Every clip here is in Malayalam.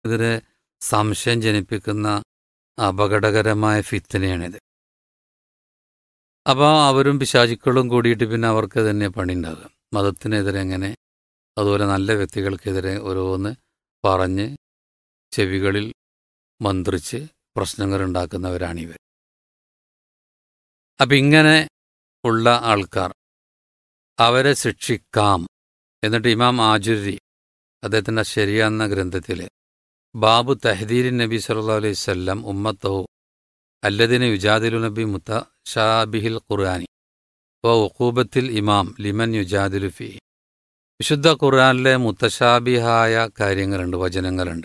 ഇതിനെ സംശയം ജനിപ്പിക്കുന്ന അപകടകരമായ ഫിത്തനയാണിത് അപ്പോൾ അവരും പിശാചുക്കളും കൂടിയിട്ട് പിന്നെ അവർക്ക് തന്നെ പണി ഉണ്ടാകുക മതത്തിനെതിരെ എങ്ങനെ അതുപോലെ നല്ല വ്യക്തികൾക്കെതിരെ ഓരോന്ന് പറഞ്ഞ് ചെവികളിൽ മന്ത്രിച്ച് പ്രശ്നങ്ങൾ ഉണ്ടാക്കുന്നവരാണിവർ അപ്പം ഇങ്ങനെ ഉള്ള ആൾക്കാർ അവരെ ശിക്ഷിക്കാം എന്നിട്ട് ഇമാം ആജുരി അദ്ദേഹത്തിൻ്റെ ശരിയ എന്ന ഗ്രന്ഥത്തിൽ ബാബു തഹദീരി നബി സല്ലാ അലൈഹി സ്വല്ലം ഉമ്മത്തഹു അല്ലദിന് യുജാദിലു നബി മുത്തഷാബിഹിൽ ഖുർആാനി വ ഉഖൂബത്തിൽ ഇമാം ലിമൻ യുജാദിലു ഫി വിശുദ്ധ ഖുർആാനിലെ മുത്തശാബിഹായ കാര്യങ്ങളുണ്ട് വചനങ്ങളുണ്ട്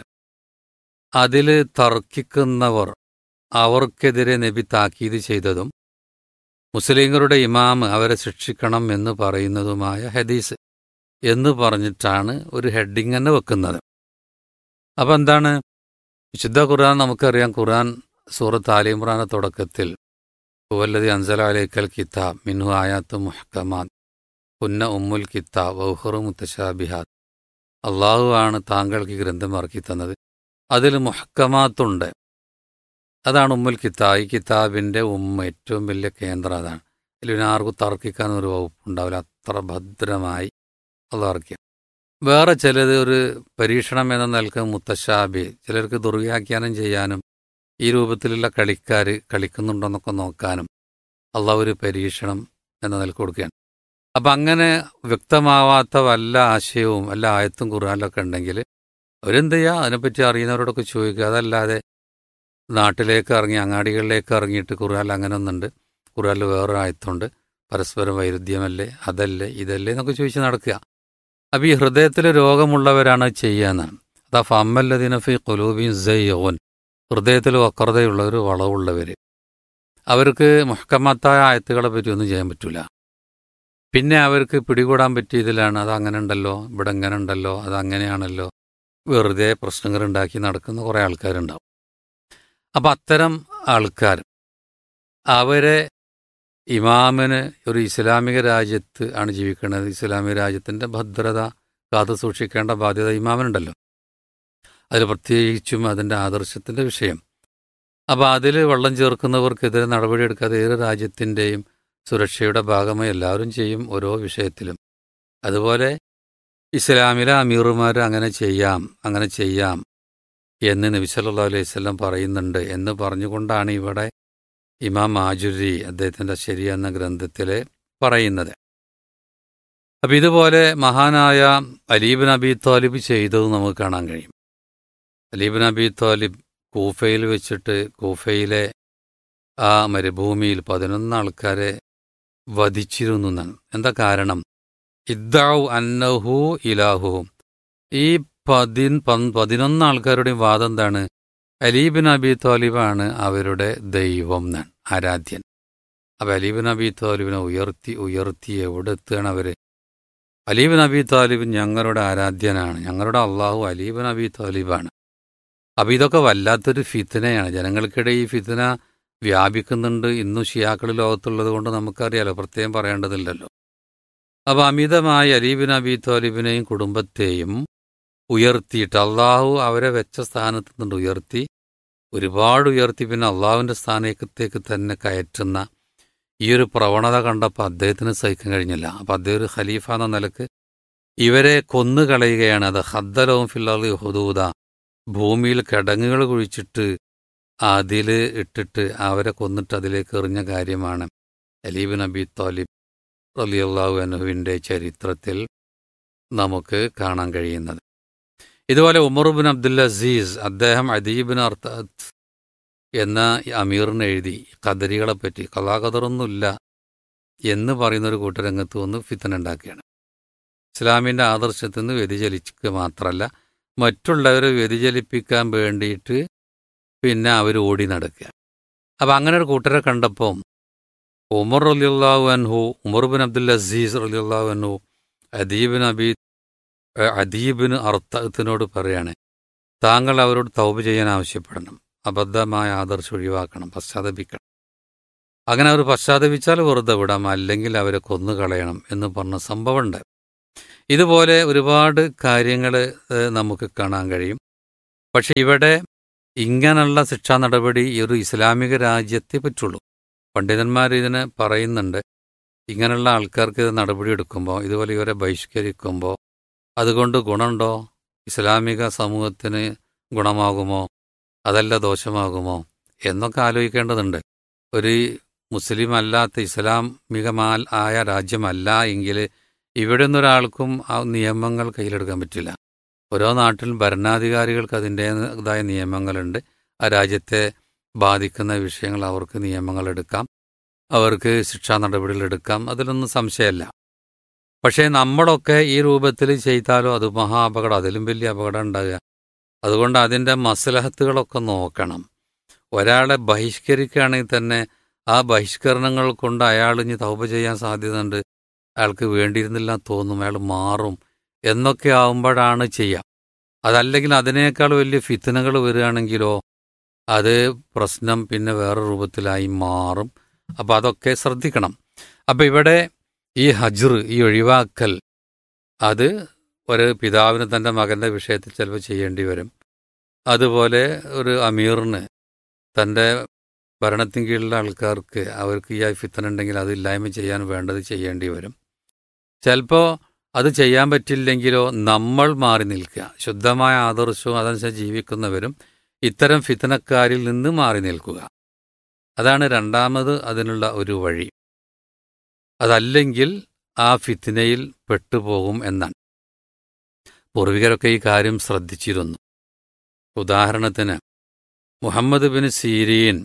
അതിൽ തർക്കിക്കുന്നവർ അവർക്കെതിരെ നബി താക്കീത് ചെയ്തതും മുസ്ലിങ്ങളുടെ ഇമാം അവരെ ശിക്ഷിക്കണം എന്ന് പറയുന്നതുമായ ഹദീസ് എന്ന് പറഞ്ഞിട്ടാണ് ഒരു ഹെഡിങ് തന്നെ വെക്കുന്നത് അപ്പം എന്താണ് വിശുദ്ധ ഖുർആൻ നമുക്കറിയാം ഖുർആൻ സൂറത്ത് ആലിമ്രാന തുടക്കത്തിൽ ഹുവല്ലതി അൻസല അലൈക്കൽ കിതാബ് മിൻഹു ആയാത്ത് മുഹക്കമാത് പുന്ന ഉമ്മുൽ കിതാബ് ഔഹറു മുത്തശാബിഹാദ് അള്ളാഹു ആണ് താങ്കൾക്ക് ഈ ഗ്രന്ഥം ഇറക്കി തന്നത് അതിൽ മുഹക്കമാത്തുണ്ട് അതാണ് ഉമ്മുൽ കിതാബ് ഈ കിതാബിൻ്റെ ഉമ്മ ഏറ്റവും വലിയ കേന്ദ്രം അതാണ് അതിൽ പിന്നെ ആർക്കും തർക്കിക്കാൻ ഒരു വകുപ്പുണ്ടാവില്ല അത്ര ഭദ്രമായി അത് ഇറക്കിയ വേറെ ചിലത് ഒരു പരീക്ഷണം എന്ന നിലക്ക് മുത്തശാബി ചിലർക്ക് ദുർവ്യാഖ്യാനം ചെയ്യാനും ഈ രൂപത്തിലുള്ള കളിക്കാർ കളിക്കുന്നുണ്ടോന്നൊക്കെ നോക്കാനും അള്ളാഹ് ഒരു പരീക്ഷണം എന്ന നിലക്ക് കൊടുക്കുകയാണ് അപ്പം അങ്ങനെ വ്യക്തമാവാത്ത വല്ല ആശയവും വല്ല ആയത്തും ഖുർആാനിലൊക്കെ ഉണ്ടെങ്കിൽ അവരെന്ത് ചെയ്യുക അതിനെപ്പറ്റി അറിയുന്നവരോടൊക്കെ ചോദിക്കുക അതല്ലാതെ നാട്ടിലേക്ക് ഇറങ്ങി അങ്ങാടികളിലേക്ക് ഇറങ്ങിയിട്ട് ഖുർആാനിൽ അങ്ങനെ ഒന്നുണ്ട് ഖുർആാനിൽ വേറൊരു ആയത്തുണ്ട് പരസ്പരം വൈരുദ്ധ്യമല്ലേ അതല്ലേ ഇതല്ലേ എന്നൊക്കെ ചോദിച്ച് നടക്കുക അപ്പം ഈ ഹൃദയത്തിൽ രോഗമുള്ളവരാണ് ചെയ്യാന്നാണ് അതാ ഫമ്മല്ലദീനഫി കൊലൂബിൻ സയ്യോൻ ഹൃദയത്തിൽ വക്രതയുള്ളവർ വളവുള്ളവർ അവർക്ക് മുഹക്കമത്തായ ആയത്തുകളെ പറ്റി ഒന്നും ചെയ്യാൻ പറ്റില്ല പിന്നെ അവർക്ക് പിടികൂടാൻ പറ്റിയതിലാണ് അത് അങ്ങനെ ഉണ്ടല്ലോ ഇവിടെ ഇങ്ങനെ ഉണ്ടല്ലോ അത് അങ്ങനെയാണല്ലോ വെറുതെ പ്രശ്നങ്ങൾ ഉണ്ടാക്കി നടക്കുന്ന കുറേ ആൾക്കാരുണ്ടാവും അപ്പം അത്തരം ആൾക്കാർ അവരെ ഇമാമിന് ഒരു ഇസ്ലാമിക രാജ്യത്ത് ആണ് ജീവിക്കുന്നത് ഇസ്ലാമിക രാജ്യത്തിൻ്റെ ഭദ്രത കാത്തു സൂക്ഷിക്കേണ്ട ബാധ്യത ഇമാമിനുണ്ടല്ലോ അതിൽ പ്രത്യേകിച്ചും അതിൻ്റെ ആദർശത്തിൻ്റെ വിഷയം അപ്പോൾ അതിൽ വെള്ളം ചേർക്കുന്നവർക്കെതിരെ നടപടിയെടുക്കാതെ ഏത് രാജ്യത്തിൻ്റെയും സുരക്ഷയുടെ ഭാഗമായി എല്ലാവരും ചെയ്യും ഓരോ വിഷയത്തിലും അതുപോലെ ഇസ്ലാമിലെ അമീറുമാർ അങ്ങനെ ചെയ്യാം അങ്ങനെ ചെയ്യാം എന്ന് നബി സല്ലല്ലാഹു അലൈഹി വസല്ലം പറയുന്നുണ്ട് എന്ന് പറഞ്ഞുകൊണ്ടാണ് ഇവിടെ ഇമാം ആജുരി അദ്ദേഹത്തിൻ്റെ ശരി എന്ന ഗ്രന്ഥത്തിൽ പറയുന്നത് അപ്പം ഇതുപോലെ മഹാനായ അലീബ് നബി താലിബ് ചെയ്തത് നമുക്ക് കാണാൻ കഴിയും അലീബ് നബി താലിബ് കൂഫയിൽ വെച്ചിട്ട് കൂഫയിലെ ആ മരുഭൂമിയിൽ പതിനൊന്ന് ആൾക്കാരെ വധിച്ചിരുന്നു എന്നാണ് എന്താ കാരണം ഇദ്ദാവു അന്നഹു ഇലാഹുവും ഈ പതി പതിനൊന്ന് ആൾക്കാരുടെയും വാദം എന്താണ് അലീബിൻ അബി താലിബാണ് അവരുടെ ദൈവം എന്നാണ് ആരാധ്യൻ അപ്പം അലീബിൻ അബി താലിബിനെ ഉയർത്തി ഉയർത്തി എവിടെ എത്തുകയാണ് അവർ അലീബിൻ അബി താലിബ് ഞങ്ങളുടെ ആരാധ്യനാണ് ഞങ്ങളുടെ അള്ളാഹു അലീബിൻ അബി താലിബാണ് അപ്പം ഇതൊക്കെ വല്ലാത്തൊരു ഫിത്തനയാണ് ജനങ്ങൾക്കിടയിൽ ഈ ഫിത്തന വ്യാപിക്കുന്നുണ്ട് ഇന്നും ഷിയാക്കൾ ലോകത്തുള്ളത് കൊണ്ട് നമുക്കറിയാലോ പ്രത്യേകം പറയേണ്ടതില്ലല്ലോ അപ്പം അമിതമായി അലീബിൻ അബി താലിബിനെയും കുടുംബത്തെയും ഉയർത്തിയിട്ട് അള്ളാഹു അവരെ വെച്ച സ്ഥാനത്ത് നിന്ന് ഉയർത്തി ഒരുപാട് ഉയർത്തി പിന്നെ അള്ളാഹുവിൻ്റെ സ്ഥാനത്തേക്ക് തന്നെ കയറ്റുന്ന ഈ ഒരു പ്രവണത കണ്ടപ്പോൾ അദ്ദേഹത്തിന് സഹിക്കാൻ കഴിഞ്ഞില്ല അപ്പം അദ്ദേഹം ഒരു ഖലീഫ എന്ന നിലക്ക് ഇവരെ കൊന്നു കളയുകയാണ് അത് ഹദ്ദലവും ഫില്ലാളി ഹുദൂദ ഭൂമിയിൽ കിടങ്ങുകൾ കുഴിച്ചിട്ട് അതിൽ ഇട്ടിട്ട് അവരെ കൊന്നിട്ട് അതിലേക്ക് എറിഞ്ഞ കാര്യമാണ് അലീബ് നബി താലിബ് റലിയല്ലാഹു അനുവിൻ്റെ ചരിത്രത്തിൽ നമുക്ക് കാണാൻ കഴിയുന്നത് ഇതുപോലെ ഉമർബിൻ അബ്ദുൽ അസീസ് അദ്ദേഹം അദീബിൻ അർത്താത്ത് എന്ന അമീറിന് എഴുതി കദരികളെ പറ്റി കലാകദറൊന്നുമില്ല എന്ന് പറയുന്ന ഒരു കൂട്ടരംഗത്ത് വന്ന് ഫിത്തന ഉണ്ടാക്കുകയാണ് ഇസ്ലാമിൻ്റെ ആദർശത്തിൽ നിന്ന് വ്യതിചലിക്കുക മാത്രമല്ല മറ്റുള്ളവരെ വ്യതിചലിപ്പിക്കാൻ വേണ്ടിയിട്ട് പിന്നെ അവർ ഓടി നടക്കുക അപ്പം അങ്ങനെ ഒരു കൂട്ടരെ കണ്ടപ്പോൾ ഉമർ റലിയുള്ളാഹു അൻഹു ഉമർ ബിൻ അബ്ദുൽ അസീസ് റലിയുള്ളാഹു അൻഹു അദീബിൻ അബി അദീബിന് അർത്ഥത്തിനോട് പറയാണ് താങ്കൾ അവരോട് തൗബ് ചെയ്യാൻ ആവശ്യപ്പെടണം അബദ്ധമായ ആദർശം ഒഴിവാക്കണം പശ്ചാത്തപിക്കണം അങ്ങനെ അവർ പശ്ചാത്തപിച്ചാൽ വെറുതെ വിടാം അല്ലെങ്കിൽ അവരെ കൊന്നുകളയണം എന്ന് പറഞ്ഞ സംഭവമുണ്ട് ഇതുപോലെ ഒരുപാട് കാര്യങ്ങൾ നമുക്ക് കാണാൻ കഴിയും പക്ഷെ ഇവിടെ ഇങ്ങനെയുള്ള ശിക്ഷാ നടപടി ഈ ഒരു ഇസ്ലാമിക രാജ്യത്തെ പറ്റുള്ളൂ പണ്ഡിതന്മാർ ഇതിനെ പറയുന്നുണ്ട് ഇങ്ങനെയുള്ള ആൾക്കാർക്ക് ഇത് നടപടി എടുക്കുമ്പോൾ ഇതുപോലെ ഇവരെ ബഹിഷ്കരിക്കുമ്പോൾ അതുകൊണ്ട് ഗുണമുണ്ടോ ഇസ്ലാമിക സമൂഹത്തിന് ഗുണമാകുമോ അതല്ല ദോഷമാകുമോ എന്നൊക്കെ ആലോചിക്കേണ്ടതുണ്ട് ഒരു മുസ്ലിം അല്ലാത്ത ഇസ്ലാമികമാൽ ആയ രാജ്യമല്ല എങ്കിൽ ഇവിടെ ഒന്നൊരാൾക്കും ആ നിയമങ്ങൾ കയ്യിലെടുക്കാൻ പറ്റില്ല ഓരോ നാട്ടിലും ഭരണാധികാരികൾക്ക് അതിൻ്റേതായ നിയമങ്ങളുണ്ട് ആ രാജ്യത്തെ ബാധിക്കുന്ന വിഷയങ്ങൾ അവർക്ക് നിയമങ്ങൾ എടുക്കാം അവർക്ക് ശിക്ഷാ നടപടികൾ എടുക്കാം അതിലൊന്നും സംശയമല്ല പക്ഷേ നമ്മളൊക്കെ ഈ രൂപത്തിൽ ചെയ്താലോ അത് മഹാ അപകടം അതിലും വലിയ അപകടം ഉണ്ടാകുക അതുകൊണ്ട് അതിൻ്റെ മസലഹത്തുകളൊക്കെ നോക്കണം ഒരാളെ ബഹിഷ്കരിക്കുകയാണെങ്കിൽ തന്നെ ആ ബഹിഷ്കരണങ്ങൾ കൊണ്ട് അയാൾ ഇനി തൗപ ചെയ്യാൻ സാധ്യതയുണ്ട് അയാൾക്ക് വേണ്ടിയിരുന്നില്ല തോന്നും അയാൾ മാറും എന്നൊക്കെ ആവുമ്പോഴാണ് ചെയ്യാം അതല്ലെങ്കിൽ അതിനേക്കാൾ വലിയ ഫിത്തനകൾ വരികയാണെങ്കിലോ അത് പ്രശ്നം പിന്നെ വേറെ രൂപത്തിലായി മാറും അപ്പം അതൊക്കെ ശ്രദ്ധിക്കണം അപ്പം ഇവിടെ ഈ ഹജ്ർ ഈ ഒഴിവാക്കൽ അത് ഒരു പിതാവിന് തൻ്റെ മകൻ്റെ വിഷയത്തിൽ ചിലപ്പോൾ ചെയ്യേണ്ടി വരും അതുപോലെ ഒരു അമീറിന് തൻ്റെ ഭരണത്തിന് കീഴിലുള്ള ആൾക്കാർക്ക് അവർക്ക് ഈ ഫിത്തന ഉണ്ടെങ്കിൽ അത് ഇല്ലായ്മ ചെയ്യാൻ വേണ്ടത് ചെയ്യേണ്ടി വരും ചിലപ്പോൾ അത് ചെയ്യാൻ പറ്റില്ലെങ്കിലോ നമ്മൾ മാറി നിൽക്കുക ശുദ്ധമായ ആദർശവും അതനുസരിച്ച് ജീവിക്കുന്നവരും ഇത്തരം ഫിത്തനക്കാരിൽ നിന്ന് മാറി നിൽക്കുക അതാണ് രണ്ടാമത് അതിനുള്ള ഒരു വഴി അതല്ലെങ്കിൽ ആ ഫിത്തിനയിൽ പെട്ടുപോകും എന്നാണ് പൂർവികരൊക്കെ ഈ കാര്യം ശ്രദ്ധിച്ചിരുന്നു ഉദാഹരണത്തിന് മുഹമ്മദ് ബിൻ സീരീൻ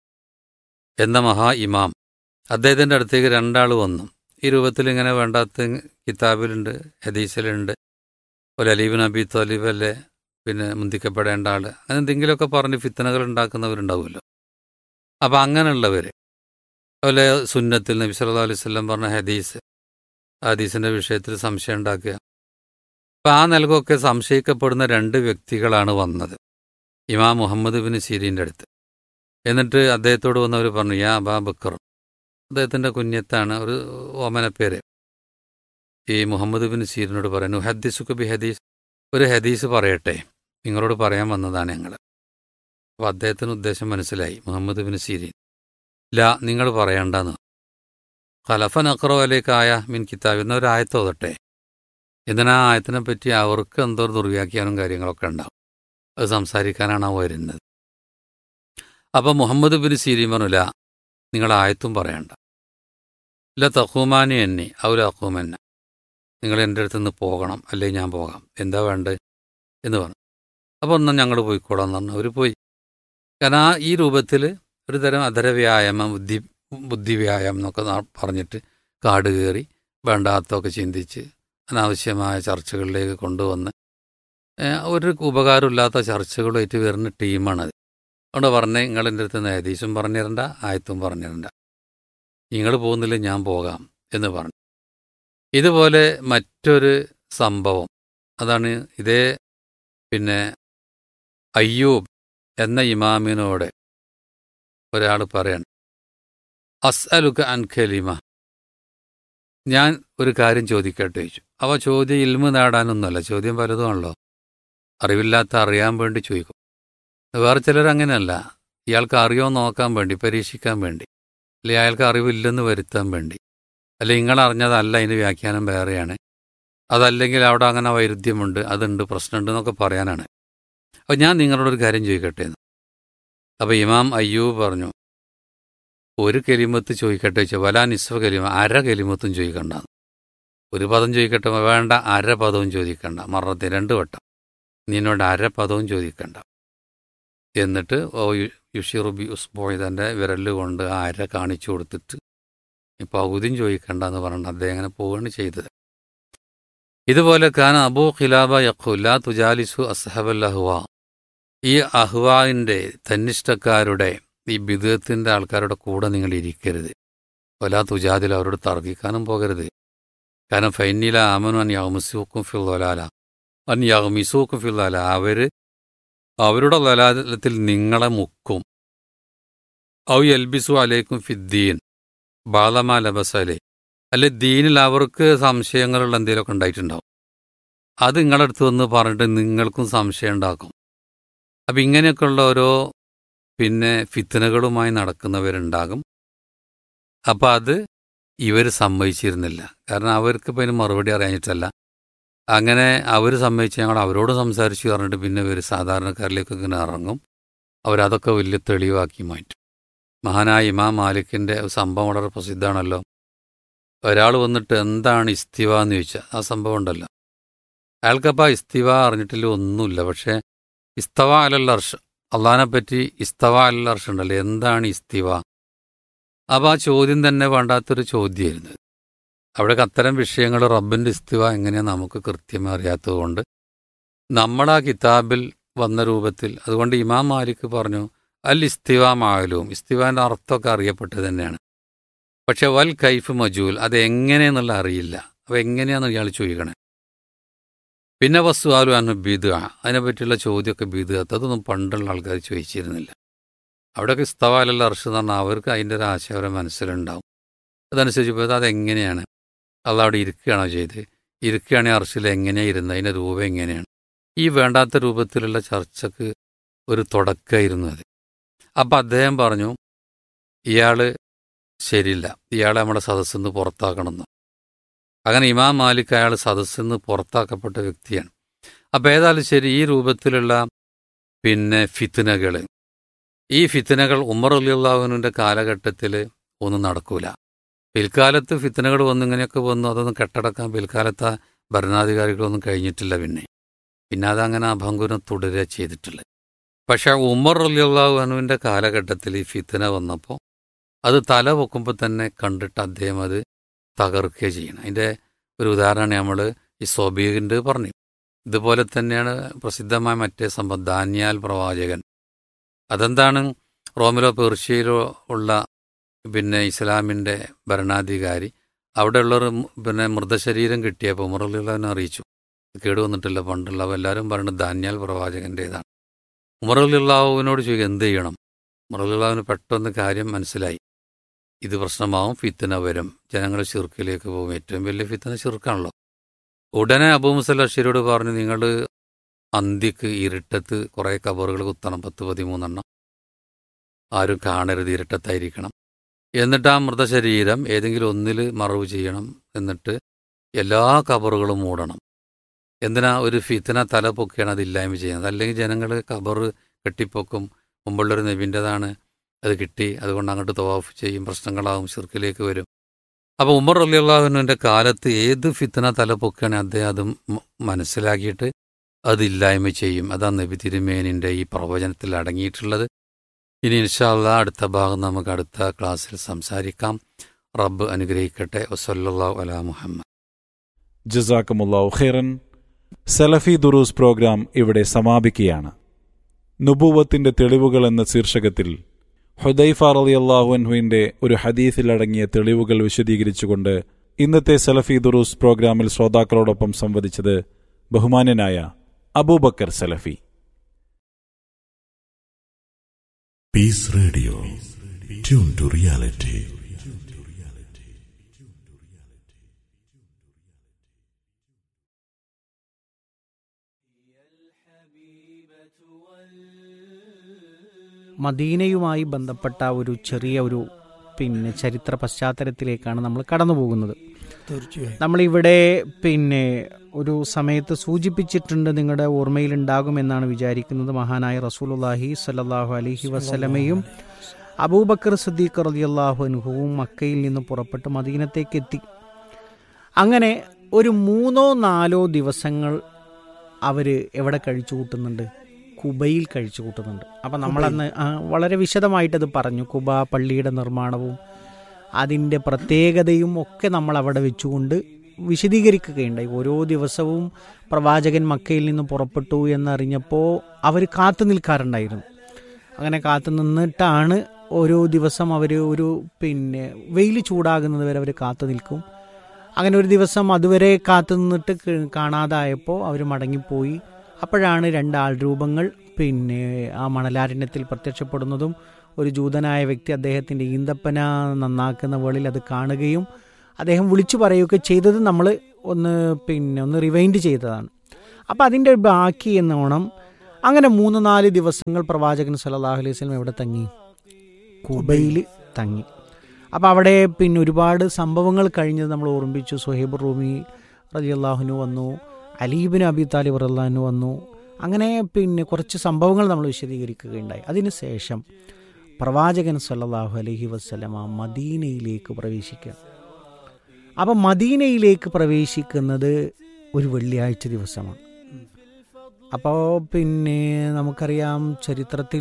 എന്ന മഹാ ഇമാം അദ്ദേഹത്തിൻ്റെ അടുത്തേക്ക് രണ്ടാൾ വന്നു ഈ രൂപത്തിൽ ഇങ്ങനെ വേണ്ടാത്ത കിതാബിലുണ്ട് ഹദീസിലുണ്ട് ഒരു അലീബ് നബി താലിബ് അല്ലേ പിന്നെ മുന്തിക്കപ്പെടേണ്ട ആൾ അങ്ങനെ എന്തെങ്കിലുമൊക്കെ പറഞ്ഞ് ഫിത്തനകൾ ഉണ്ടാക്കുന്നവരുണ്ടാവുമല്ലോ അപ്പം അങ്ങനെയുള്ളവർ അതുപോലെ സുന്നത്തിൽ നബി സല്ലാ അലൈഹി സ്വല്ലം പറഞ്ഞ ഹദീസ് ഹദീസിൻ്റെ വിഷയത്തിൽ സംശയം ഉണ്ടാക്കുക അപ്പം ആ നിലകൊക്കെ സംശയിക്കപ്പെടുന്ന രണ്ട് വ്യക്തികളാണ് വന്നത് ഇമാം മുഹമ്മദ് ബിൻ സീരീൻ്റെ അടുത്ത് എന്നിട്ട് അദ്ദേഹത്തോട് വന്നവർ പറഞ്ഞു യാ അബാ ബക്കർ അദ്ദേഹത്തിൻ്റെ കുഞ്ഞത്താണ് ഒരു ഓമനപ്പേര് ഈ മുഹമ്മദ് ബിൻ സീരിനോട് പറയുന്നു ഹദീസുക്ക് ബി ഹദീസ് ഒരു ഹദീസ് പറയട്ടെ നിങ്ങളോട് പറയാൻ വന്നതാണ് ഞങ്ങൾ അപ്പോൾ അദ്ദേഹത്തിന് ഉദ്ദേശം മനസ്സിലായി മുഹമ്മദ് ബിൻ സീരീൻ ല നിങ്ങൾ പറയണ്ടെന്ന് ഖലഫൻ അക്രോ അലേക്കായ മിൻ കിതാബ് എന്ന ഒരു ആയത്ത് ഓതട്ടെ എന്തിനാ ആ ആയത്തിനെ പറ്റി അവർക്ക് എന്തോ ദുർവ്യാഖ്യാനം കാര്യങ്ങളൊക്കെ ഉണ്ടാവും അത് സംസാരിക്കാനാണ് വരുന്നത് അപ്പം മുഹമ്മദ് ബിൻ സീരീൻ പറഞ്ഞില്ല നിങ്ങൾ ആയത്തും പറയണ്ട ഇല്ല തഹൂമാനി എന്നെ അവല അഹൂമെന്ന നിങ്ങൾ എൻ്റെ അടുത്ത് നിന്ന് പോകണം അല്ലേ ഞാൻ പോകാം എന്താ വേണ്ടത് എന്ന് പറഞ്ഞു അപ്പോൾ ഒന്നും ഞങ്ങൾ പോയിക്കോളാം എന്ന് പറഞ്ഞു അവർ പോയി കാരണം ആ ഈ രൂപത്തിൽ ഒരു തരം അധരവ്യായാമം ബുദ്ധി ബുദ്ധിവ്യായാമം എന്നൊക്കെ പറഞ്ഞിട്ട് കാട് കയറി വേണ്ടാത്തൊക്കെ ചിന്തിച്ച് അനാവശ്യമായ ചർച്ചകളിലേക്ക് കൊണ്ടുവന്ന് ഒരു ഉപകാരമില്ലാത്ത ചർച്ചകളുമായിട്ട് വരുന്ന ടീമാണത് അതുകൊണ്ട് പറഞ്ഞേ നിങ്ങൾ എൻ്റെ അടുത്ത് നിന്ന് ഹദീസും പറഞ്ഞിരണ്ട ആയത്തും പറഞ്ഞിരണ്ട നിങ്ങൾ പോകുന്നില്ല ഞാൻ പോകാം എന്ന് പറഞ്ഞു ഇതുപോലെ മറ്റൊരു സംഭവം അതാണ് ഇതേ പിന്നെ അയ്യൂബ് എന്ന ഇമാമിനോട് ഒരാൾ പറയണം അസ്അലുക അൻ ഖലീമ ഞാൻ ഒരു കാര്യം ചോദിക്കട്ടെ ചോദിച്ചു അവ ചോദ്യം ഇൽമ നേടാനൊന്നുമല്ല ചോദ്യം പലതുമാണല്ലോ അറിവില്ലാത്ത അറിയാൻ വേണ്ടി ചോദിക്കും വേറെ ചിലർ അങ്ങനെയല്ല ഇയാൾക്ക് അറിയോ നോക്കാൻ വേണ്ടി പരീക്ഷിക്കാൻ വേണ്ടി അല്ലെങ്കിൽ അയാൾക്ക് അറിവില്ലെന്ന് വരുത്താൻ വേണ്ടി അല്ലെങ്കിൽ നിങ്ങൾ അറിഞ്ഞതല്ല അതിൻ്റെ വ്യാഖ്യാനം വേറെയാണ് അതല്ലെങ്കിൽ അവിടെ അങ്ങനെ വൈരുദ്ധ്യമുണ്ട് അതുണ്ട് പ്രശ്നമുണ്ട് എന്നൊക്കെ പറയാനാണ് അപ്പോൾ ഞാൻ നിങ്ങളോടൊരു കാര്യം ചോദിക്കട്ടെ എന്ന് അപ്പോൾ ഇമാം അയ്യൂബ് പറഞ്ഞു ഒരു കെലിമത്ത് ചോദിക്കട്ടെ ചോദിച്ചാൽ വലാ നിസ്വ കലിമ അര കെലിമത്തും ചോദിക്കണ്ട ഒരു പദം ചോദിക്കട്ടെ വേണ്ട അര പദവും ചോദിക്കണ്ട മറത്തി രണ്ട് വട്ടം നിന്നോട് അര പദവും ചോദിക്കണ്ട എന്നിട്ട് ഓ യുഷിറുബി ഉസ്ബോയ് തൻ്റെ വിരല് കൊണ്ട് ആ അര കാണിച്ചു കൊടുത്തിട്ട് പകുതിയും ചോദിക്കണ്ട എന്ന് പറഞ്ഞിട്ട് അദ്ദേഹം അങ്ങനെ പോവുകയാണ് ചെയ്തത് ഇതുപോലെ കാന അബൂ ഖിലാബ യഖുല്ല തുജാലിസു അസ്ഹബൽ അഹ്വ ഈ അഹ്വാവിൻ്റെ തന്നിഷ്ടക്കാരുടെ ഈ ബിദത്തിൻ്റെ ആൾക്കാരുടെ കൂടെ നിങ്ങൾ ഇരിക്കരുത് വലാ തുജാദിൽ അവരോട് തർക്കിക്കാനും പോകരുത് കാരണം ഫൈനില അമനു അൻ യഹ്മിസൂക്കും ഫിൽവലാല അൻ യഹ്മിസൂക്കും ഫിൽവല അവർ അവരുടെ വലാലത്തിൽ നിങ്ങളെ മുക്കും ഔ എൽബിസു അലേക്കും ഫിദ്ദീൻ ബാലമാ ലബസലെ അല്ലെ ദീനിൽ അവർക്ക് സംശയങ്ങളുള്ള എന്തെങ്കിലുമൊക്കെ ഉണ്ടായിട്ടുണ്ടാവും അത് നിങ്ങളുടെ അടുത്ത് വന്ന് പറഞ്ഞിട്ട് നിങ്ങൾക്കും സംശയം ഉണ്ടാക്കും അപ്പം ഇങ്ങനെയൊക്കെയുള്ള ഓരോ പിന്നെ ഫിത്തനകളുമായി നടക്കുന്നവരുണ്ടാകും അപ്പം അത് ഇവർ സമ്മതിച്ചിരുന്നില്ല കാരണം അവർക്ക് ഇപ്പം അതിന് മറുപടി അറിയാഞ്ഞിട്ടല്ല അങ്ങനെ അവർ സമ്മതിച്ച് ഞങ്ങൾ അവരോട് സംസാരിച്ചു പറഞ്ഞിട്ട് പിന്നെ ഇവർ സാധാരണക്കാരിലേക്ക് ഇങ്ങനെ ഇറങ്ങും അവരതൊക്കെ വലിയ തെളിവാക്കി മാറ്റും മഹാനായ ഇമാം മാലിക്കിൻ്റെ സംഭവം വളരെ പ്രസിദ്ധമാണല്ലോ ഒരാൾ വന്നിട്ട് എന്താണ് ഇസ്തിവ എന്ന് ചോദിച്ചാൽ ആ സംഭവം ഉണ്ടല്ലോ അയാൾക്കപ്പോൾ ഇസ്തിവ അറിഞ്ഞിട്ടില്ല ഒന്നുമില്ല പക്ഷേ ഇസ്തവ അലൽ അർഷ് അള്ളഹാനെ പറ്റി ഇസ്തവ അലൽ അർഷ് ഉണ്ടല്ലോ എന്താണ് ഇസ്തിവ അപ്പോൾ ആ ചോദ്യം തന്നെ വേണ്ടാത്തൊരു ചോദ്യമായിരുന്നു അവിടെ അത്തരം വിഷയങ്ങൾ റബ്ബിൻ്റെ ഇസ്തിവ എങ്ങനെയാണ് നമുക്ക് കൃത്യമായി അറിയാത്തതുകൊണ്ട് നമ്മുടെ ആ കിതാബിൽ വന്ന രൂപത്തിൽ അതുകൊണ്ട് ഇമാം മാലിക് പറഞ്ഞു അൽ ഇസ്തിവ മാലൂം ഇസ്തിവാൻ്റെ അർത്ഥമൊക്കെ അറിയപ്പെട്ടത് തന്നെയാണ് പക്ഷെ വൽ കൈഫ് മജൂൽ അത് എങ്ങനെയെന്നുള്ള അറിയില്ല അപ്പോൾ എങ്ങനെയാണെന്ന് ഇയാൾ ചോദിക്കണേ പിന്നെ വസ്തു ആലു അന്നു ബീദ് അതിനെപ്പറ്റിയുള്ള ചോദ്യമൊക്കെ ബീദ് അതൊന്നും പണ്ടുള്ള ആൾക്കാർ ചോദിച്ചിരുന്നില്ല അവിടെയൊക്കെ ഇസ്തവാലുള്ള അർഷ് എന്ന് പറഞ്ഞാൽ അവർക്ക് അതിൻ്റെ ഒരു ആശയം അവരുടെ മനസ്സിലുണ്ടാവും അതനുസരിച്ച് പോയത് അതെങ്ങനെയാണ് അത് അവിടെ ഇരിക്കുകയാണോ ചെയ്ത് ഇരിക്കുകയാണെങ്കിൽ അർഷിൽ എങ്ങനെയാണ് ഇരുന്നത് അതിൻ്റെ രൂപം എങ്ങനെയാണ് ഈ വേണ്ടാത്ത രൂപത്തിലുള്ള ചർച്ചക്ക് ഒരു തുടക്കമായിരുന്നു അത് അപ്പം അദ്ദേഹം പറഞ്ഞു ഇയാൾ ശരിയില്ല ഇയാളെ നമ്മുടെ സദസ്സിൽ നിന്ന് പുറത്താക്കണമെന്ന് അങ്ങനെ ഇമാം മാലിക് അയാൾ സദസ്സിൽ നിന്ന് പുറത്താക്കപ്പെട്ട വ്യക്തിയാണ് അപ്പം ഏതായാലും ശരി ഈ രൂപത്തിലുള്ള പിന്നെ ഫിത്തനകൾ ഈ ഫിത്തനകൾ ഉമർ അലിയുള്ളാഹുവിൻ്റെ കാലഘട്ടത്തിൽ ഒന്നും നടക്കൂല പിൽക്കാലത്ത് ഫിത്തനകൾ വന്നു ഇങ്ങനെയൊക്കെ വന്നു അതൊന്നും കെട്ടടക്കാൻ പിൽക്കാലത്തെ ഭരണാധികാരികളൊന്നും കഴിഞ്ഞിട്ടില്ല പിന്നെ പിന്നെ അതങ്ങനെ അഭംഗുരം തുടരുക ചെയ്തിട്ടില്ല പക്ഷെ ഉമർ അലിയുള്ളാഹുവിൻ്റെ കാലഘട്ടത്തിൽ ഈ ഫിത്തന വന്നപ്പോൾ അത് തല പൊക്കുമ്പോൾ തന്നെ കണ്ടിട്ട് അദ്ദേഹം അത് തകർക്കുകയും ചെയ്യണം അതിൻ്റെ ഒരു ഉദാഹരണം നമ്മൾ ഈ സോബീഖിൻ്റെ പറഞ്ഞു ഇതുപോലെ തന്നെയാണ് പ്രസിദ്ധമായ മറ്റേ സംഭവം ദാന്യാൽ പ്രവാചകൻ അതെന്താണ് റോമിലോ പേർഷ്യയിലോ ഉള്ള പിന്നെ ഇസ്ലാമിൻ്റെ ഭരണാധികാരി അവിടെയുള്ളവർ പിന്നെ മൃതശരീരം കിട്ടിയപ്പോൾ ഉമറുള്ളവനെ അറിയിച്ചു കേട് വന്നിട്ടില്ല പണ്ടുള്ളവ എല്ലാവരും പറയുന്നത് ദാന്യാൽ പ്രവാചകൻ്റേതാണ് ഉമറുള്ളാഹുവിനോട് ചോദിക്കുക എന്ത് ചെയ്യണം ഉമറുള്ളാഹുവിന് പെട്ടെന്ന് കാര്യം മനസ്സിലായി ഇത് പ്രശ്നമാവും ഫിത്തന വരും ജനങ്ങൾ ചെറുക്കിലേക്ക് പോകും ഏറ്റവും വലിയ ഫിത്തന ചെറുക്കാണല്ലോ ഉടനെ അബൂ മുസല്ല അഷീരോട് പറഞ്ഞു നിങ്ങൾ അന്തിക്ക് ഇരുട്ടത്ത് കുറേ കബറുകൾ കുത്തണം പത്ത് പതിമൂന്നെണ്ണം ആരും കാണരുത് ഇരുട്ടത്തായിരിക്കണം എന്നിട്ട് ആ മൃതശരീരം ഏതെങ്കിലും ഒന്നിൽ മറവ് ചെയ്യണം എന്നിട്ട് എല്ലാ കബറുകളും മൂടണം എന്തിനാ ഒരു ഫിത്തന തല പൊക്കിയാണ് അത് ഇല്ലായ്മ ചെയ്യുന്നത് അല്ലെങ്കിൽ ജനങ്ങൾ കബർ കെട്ടിപ്പൊക്കും മുമ്പുള്ളൊരു നബിൻ്റെതാണ് അത് കിട്ടി അതുകൊണ്ട് അങ്ങോട്ട് തവാഫ് ചെയ്യും പ്രശ്നങ്ങളാവും ഷിർക്കിലേക്ക് വരും അപ്പോൾ ഉമർ അലിയുള്ളാഹുവിൻ്റെ കാലത്ത് ഏത് ഫിത്തന തലപ്പൊക്കുകയാണെങ്കിൽ അദ്ദേഹം അത് മനസ്സിലാക്കിയിട്ട് അതില്ലായ്മ ചെയ്യും അതാ നബി തിരുമേനിൻ്റെ ഈ പ്രവചനത്തിൽ അടങ്ങിയിട്ടുള്ളത് ഇനി ഇൻഷാല്ല അടുത്ത ഭാഗം നമുക്ക് അടുത്ത ക്ലാസ്സിൽ സംസാരിക്കാം റബ്ബ് അനുഗ്രഹിക്കട്ടെ വസല്ലാ അലാ മുഹമ്മദ് ജസാക്കമുല്ലാഹു ഖൈറൻ സലഫി ദുറൂസ് പ്രോഗ്രാം ഇവിടെ സമാപിക്കുകയാണ് നുബൂവത്തിന്റെ തെളിവുകൾ എന്ന ശീർഷകത്തിൽ ഹുദൈഫ റളിയല്ലാഹു അൻഹുവിന്റെ ഒരു ഹദീസിലടങ്ങിയ തെളിവുകൾ വിശദീകരിച്ചുകൊണ്ട് ഇന്നത്തെ സലഫി ദുറൂസ് പ്രോഗ്രാമിൽ ശ്രോതാക്കളോടൊപ്പം സംവദിച്ചത് ബഹുമാന്യനായ അബൂബക്കർ സലഫി Peace Radio. Tune to reality. മദീനയുമായി ബന്ധപ്പെട്ട ഒരു ചെറിയ ഒരു പിന്നെ ചരിത്ര പശ്ചാത്തലത്തിലേക്കാണ് നമ്മൾ കടന്നു പോകുന്നത് തീർച്ചയായും നമ്മളിവിടെ പിന്നെ ഒരു സമയത്ത് സൂചിപ്പിച്ചിട്ടുണ്ട് നിങ്ങളുടെ ഓർമ്മയിൽ ഉണ്ടാകുമെന്നാണ് വിചാരിക്കുന്നത് മഹാനായ റസൂലുള്ളാഹി സല്ലല്ലാഹു അലൈഹി വസല്ലമയും അബൂബക്കർ സിദ്ദീഖ് റളിയല്ലാഹു അൻഹുവും മക്കയിൽ നിന്ന് പുറപ്പെട്ട് മദീനത്തേക്ക് എത്തി അങ്ങനെ ഒരു മൂന്നോ നാലോ ദിവസങ്ങൾ അവർ എവിടെ കഴിച്ചു കൂട്ടുന്നുണ്ട് കുബയിൽ കഴിച്ചു കൂട്ടുന്നുണ്ട് അപ്പം നമ്മളന്ന് ആ, വളരെ വിശദമായിട്ടത് പറഞ്ഞു കുബ പള്ളിയുടെ നിർമ്മാണവും അതിൻ്റെ പ്രത്യേകതയും ഒക്കെ നമ്മൾ അവിടെ വെച്ചുകൊണ്ട് വിശദീകരിക്കുകയുണ്ടായി ഓരോ ദിവസവും പ്രവാചകൻ മക്കയിൽ നിന്ന് പുറപ്പെട്ടു എന്നറിഞ്ഞപ്പോൾ അവർ കാത്തു നിൽക്കാറുണ്ടായിരുന്നു അങ്ങനെ കാത്തു നിന്നിട്ടാണ് ഓരോ ദിവസം അവർ ഒരു പിന്നെ വെയിൽ ചൂടാകുന്നത് വരെ അവർ കാത്തു നിൽക്കും അങ്ങനെ ഒരു ദിവസം അതുവരെ കാത്തു നിന്നിട്ട് ക- കാണാതായപ്പോൾ അവർ മടങ്ങിപ്പോയി അപ്പോഴാണ് രണ്ടാൾ രൂപങ്ങൾ പിന്നെ ആ മണലാരണ്യത്തിൽ പ്രത്യക്ഷപ്പെടുന്നതും ഒരു ജൂതനായ വ്യക്തി അദ്ദേഹത്തിൻ്റെ ഈന്തപ്പന നന്നാക്കുന്ന വേളിൽ അത് കാണുകയും അദ്ദേഹം വിളിച്ചു പറയുകയൊക്കെ ചെയ്തത് നമ്മൾ ഒന്ന് പിന്നെ ഒന്ന് റിവൈൻഡ് ചെയ്തതാണ് അപ്പോൾ അതിൻ്റെ ബാക്കി എന്നോണം അങ്ങനെ മൂന്ന് നാല് ദിവസങ്ങൾ പ്രവാചകൻ സല്ലല്ലാഹു അലൈഹി വസല്ലം എവിടെ തങ്ങി കുബയിൽ തങ്ങി അപ്പോൾ അവിടെ പിന്നെ ഒരുപാട് സംഭവങ്ങൾ കഴിഞ്ഞത് നമ്മൾ ഓർമ്മിച്ചു സുഹൈബ് റൂമി റളിയല്ലാഹുനു വന്നു അലീബിൻ അബി താലിബ് റല്ലാഹു വന്നു അങ്ങനെ പിന്നെ കുറച്ച് സംഭവങ്ങൾ നമ്മൾ വിശദീകരിക്കുകയുണ്ടായി അതിനുശേഷം പ്രവാചകൻ സല്ലല്ലാഹു അലൈഹി വസ്ലമ മദീനയിലേക്ക് പ്രവേശിക്കുക അപ്പം മദീനയിലേക്ക് പ്രവേശിക്കുന്നത് ഒരു വെള്ളിയാഴ്ച ദിവസമാണ് അപ്പോൾ പിന്നെ നമുക്കറിയാം ചരിത്രത്തിൽ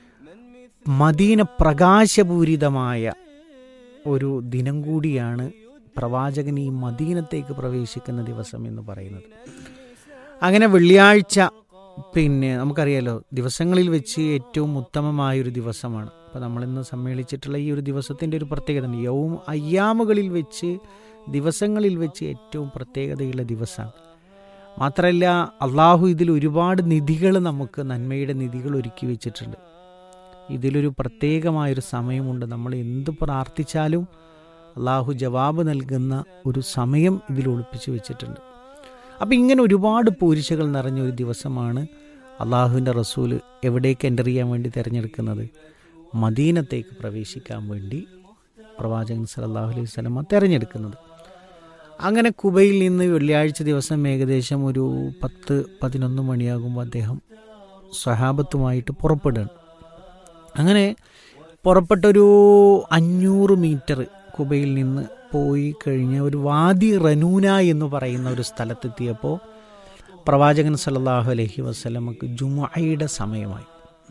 മദീന പ്രകാശപൂരിതമായ ഒരു ദിനം കൂടിയാണ് പ്രവാചകൻ ഈ മദീനത്തേക്ക് പ്രവേശിക്കുന്ന ദിവസം എന്ന് പറയുന്നത് അങ്ങനെ വെള്ളിയാഴ്ച പിന്നെ നമുക്കറിയാലോ ദിവസങ്ങളിൽ വെച്ച് ഏറ്റവും ഉത്തമമായൊരു ദിവസമാണ് അപ്പോൾ നമ്മളിന്ന് സമ്മേളിച്ചിട്ടുള്ള ഈ ഒരു ദിവസത്തിൻ്റെ ഒരു പ്രത്യേകത ഉണ്ട് യവും അയ്യാമുകളിൽ വെച്ച് ദിവസങ്ങളിൽ വെച്ച് ഏറ്റവും പ്രത്യേകതയുള്ള ദിവസമാണ് മാത്രമല്ല അള്ളാഹു ഇതിൽ ഒരുപാട് നിധികൾ നമുക്ക് നന്മയുടെ നിധികൾ ഒരുക്കി വെച്ചിട്ടുണ്ട് ഇതിലൊരു പ്രത്യേകമായൊരു സമയമുണ്ട് നമ്മൾ എന്ത് പ്രാർത്ഥിച്ചാലും അള്ളാഹു ജവാബ് നൽകുന്ന ഒരു സമയം ഇതിൽ ഒളിപ്പിച്ചു വെച്ചിട്ടുണ്ട് അപ്പം ഇങ്ങനെ ഒരുപാട് പൂരിശകൾ നിറഞ്ഞ ഒരു ദിവസമാണ് അള്ളാഹുവിൻ്റെ റസൂൽ എവിടേക്ക് എൻ്റർ ചെയ്യാൻ വേണ്ടി തിരഞ്ഞെടുക്കുന്നത് മദീനത്തേക്ക് പ്രവേശിക്കാൻ വേണ്ടി പ്രവാചകൻ സല്ലല്ലാഹു അലൈഹി വസല്ലമ തിരഞ്ഞെടുക്കുന്നത് അങ്ങനെ കുബയിൽ നിന്ന് വെള്ളിയാഴ്ച ദിവസം ഏകദേശം ഒരു പത്ത് പതിനൊന്ന് മണിയാകുമ്പോൾ അദ്ദേഹം സ്വഹാബത്തുമായിട്ട് പുറപ്പെടുകയാണ് അങ്ങനെ പുറപ്പെട്ടൊരു അഞ്ഞൂറ് മീറ്റർ കുബയിൽ നിന്ന് പോയി കഴിഞ്ഞ് ഒരു വാദി റനൂന എന്ന് പറയുന്ന ഒരു സ്ഥലത്തെത്തിയപ്പോൾ പ്രവാചകൻ സല്ലല്ലാഹു അലൈഹി വസ്ലമക്ക് ജുമുഅയുടെ സമയമായി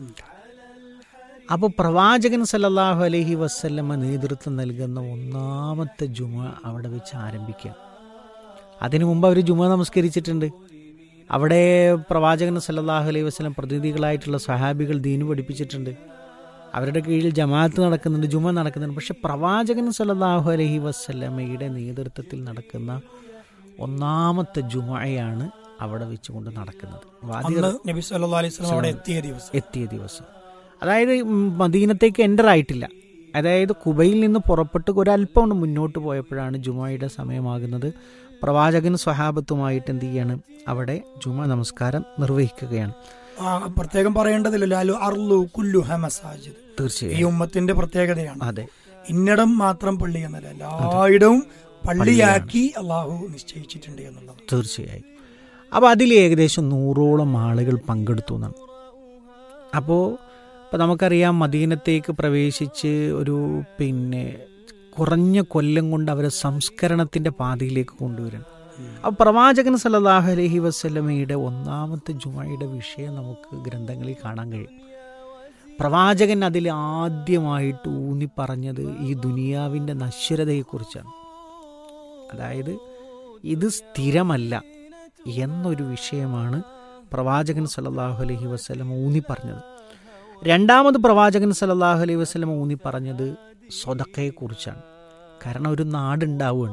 അപ്പോൾ പ്രവാചകൻ സല്ലല്ലാഹു അലൈഹി വസ്ലമ നേതൃത്വം നൽകുന്ന ഒന്നാമത്തെ ജുമ അവിടെ വെച്ച് ആരംഭിക്കുക അതിനു മുമ്പ് അവർ ജുമ നമസ്കരിച്ചിട്ടുണ്ട് അവിടെ പ്രവാചകൻ സല്ലല്ലാഹു അലൈഹി വസ്ലം പ്രതിനിധികളായിട്ടുള്ള സഹാബികൾ ദീനു പഠിപ്പിച്ചിട്ടുണ്ട് അവരുടെ കീഴിൽ ജമാഅത്ത് നടക്കുന്നുണ്ട് ജുമ നടക്കുന്നുണ്ട് പക്ഷെ പ്രവാചകൻ സല്ലല്ലാഹു അലൈഹി വസ്ലമയുടെ നേതൃത്വത്തിൽ നടക്കുന്ന ഒന്നാമത്തെ ജുമയാണ് അവിടെ വെച്ചുകൊണ്ട് നടക്കുന്നത് വാദി അന്ന് നബി സല്ലല്ലാഹു അലൈഹി വസല്ലം അവിടെ എത്തിയ ദിവസം എത്തിയ ദിവസം അതായത് ഉം, മദീനത്തേക്ക് എൻ്റർ ആയിട്ടില്ല അതായത് കുബയിൽ നിന്ന് പുറപ്പെട്ട് ഒരല്പം ഒന്ന് മുന്നോട്ട് പോയപ്പോഴാണ് ജുമയുടെ സമയമാകുന്നത് പ്രവാചകൻ സ്വഹാബത്തുമായിട്ട് എന്ത് ചെയ്യാണ് അവിടെ ജുമ നമസ്കാരം നിർവഹിക്കുകയാണ് ആ, പ്രത്യേകം പറയേണ്ടതില്ലല്ലോ അലു അർലു കുല്ലു ഹ മസാജിദ് ഈ തീർച്ചയായും ഉമ്മത്തിന്റെ പ്രത്യേകതയാണ് അതെ ഇന്നിടം മാത്രം പള്ളി എന്നല്ല എല്ലായിടവും പള്ളിയാക്കി അള്ളാഹു നിശ്ചയിച്ചിട്ടുണ്ട് എന്നുള്ളത് തീർച്ചയായും അപ്പോൾ അതിൽ ഏകദേശം നൂറോളം ആളുകൾ പങ്കെടുത്തു എന്നാണ് അപ്പോൾ ഇപ്പം നമുക്കറിയാം മദീനത്തേക്ക് പ്രവേശിച്ച് ഒരു പിന്നെ കുറഞ്ഞ കൊല്ലം കൊണ്ട് അവരെ സംസ്കരണത്തിൻ്റെ പാതയിലേക്ക് കൊണ്ടുവരണം അപ്പോൾ പ്രവാചകൻ സല്ലല്ലാഹു അലൈഹി വസല്ലമയുടെ ഒന്നാമത്തെ ജുമയുടെ വിഷയം നമുക്ക് ഗ്രന്ഥങ്ങളിൽ കാണാൻ കഴിയും പ്രവാചകൻ അതിൽ ആദ്യമായിട്ട് ഊന്നി പറഞ്ഞത് ഈ ദുനിയാവിൻ്റെ നശ്വരതയെക്കുറിച്ചാണ് അതായത് ഇത് സ്ഥിരമല്ല എന്നൊരു വിഷയമാണ് പ്രവാചകൻ സല്ലല്ലാഹു അലൈഹി വസല്ലം ഊന്നി പറഞ്ഞത് രണ്ടാമത് പ്രവാചകൻ സല്ലല്ലാഹു അലൈഹി വസല്ലം ഊന്നി പറഞ്ഞത് സ്വതക്കയെക്കുറിച്ചാണ് കാരണം ഒരു നാടുണ്ടാവുകയാണ്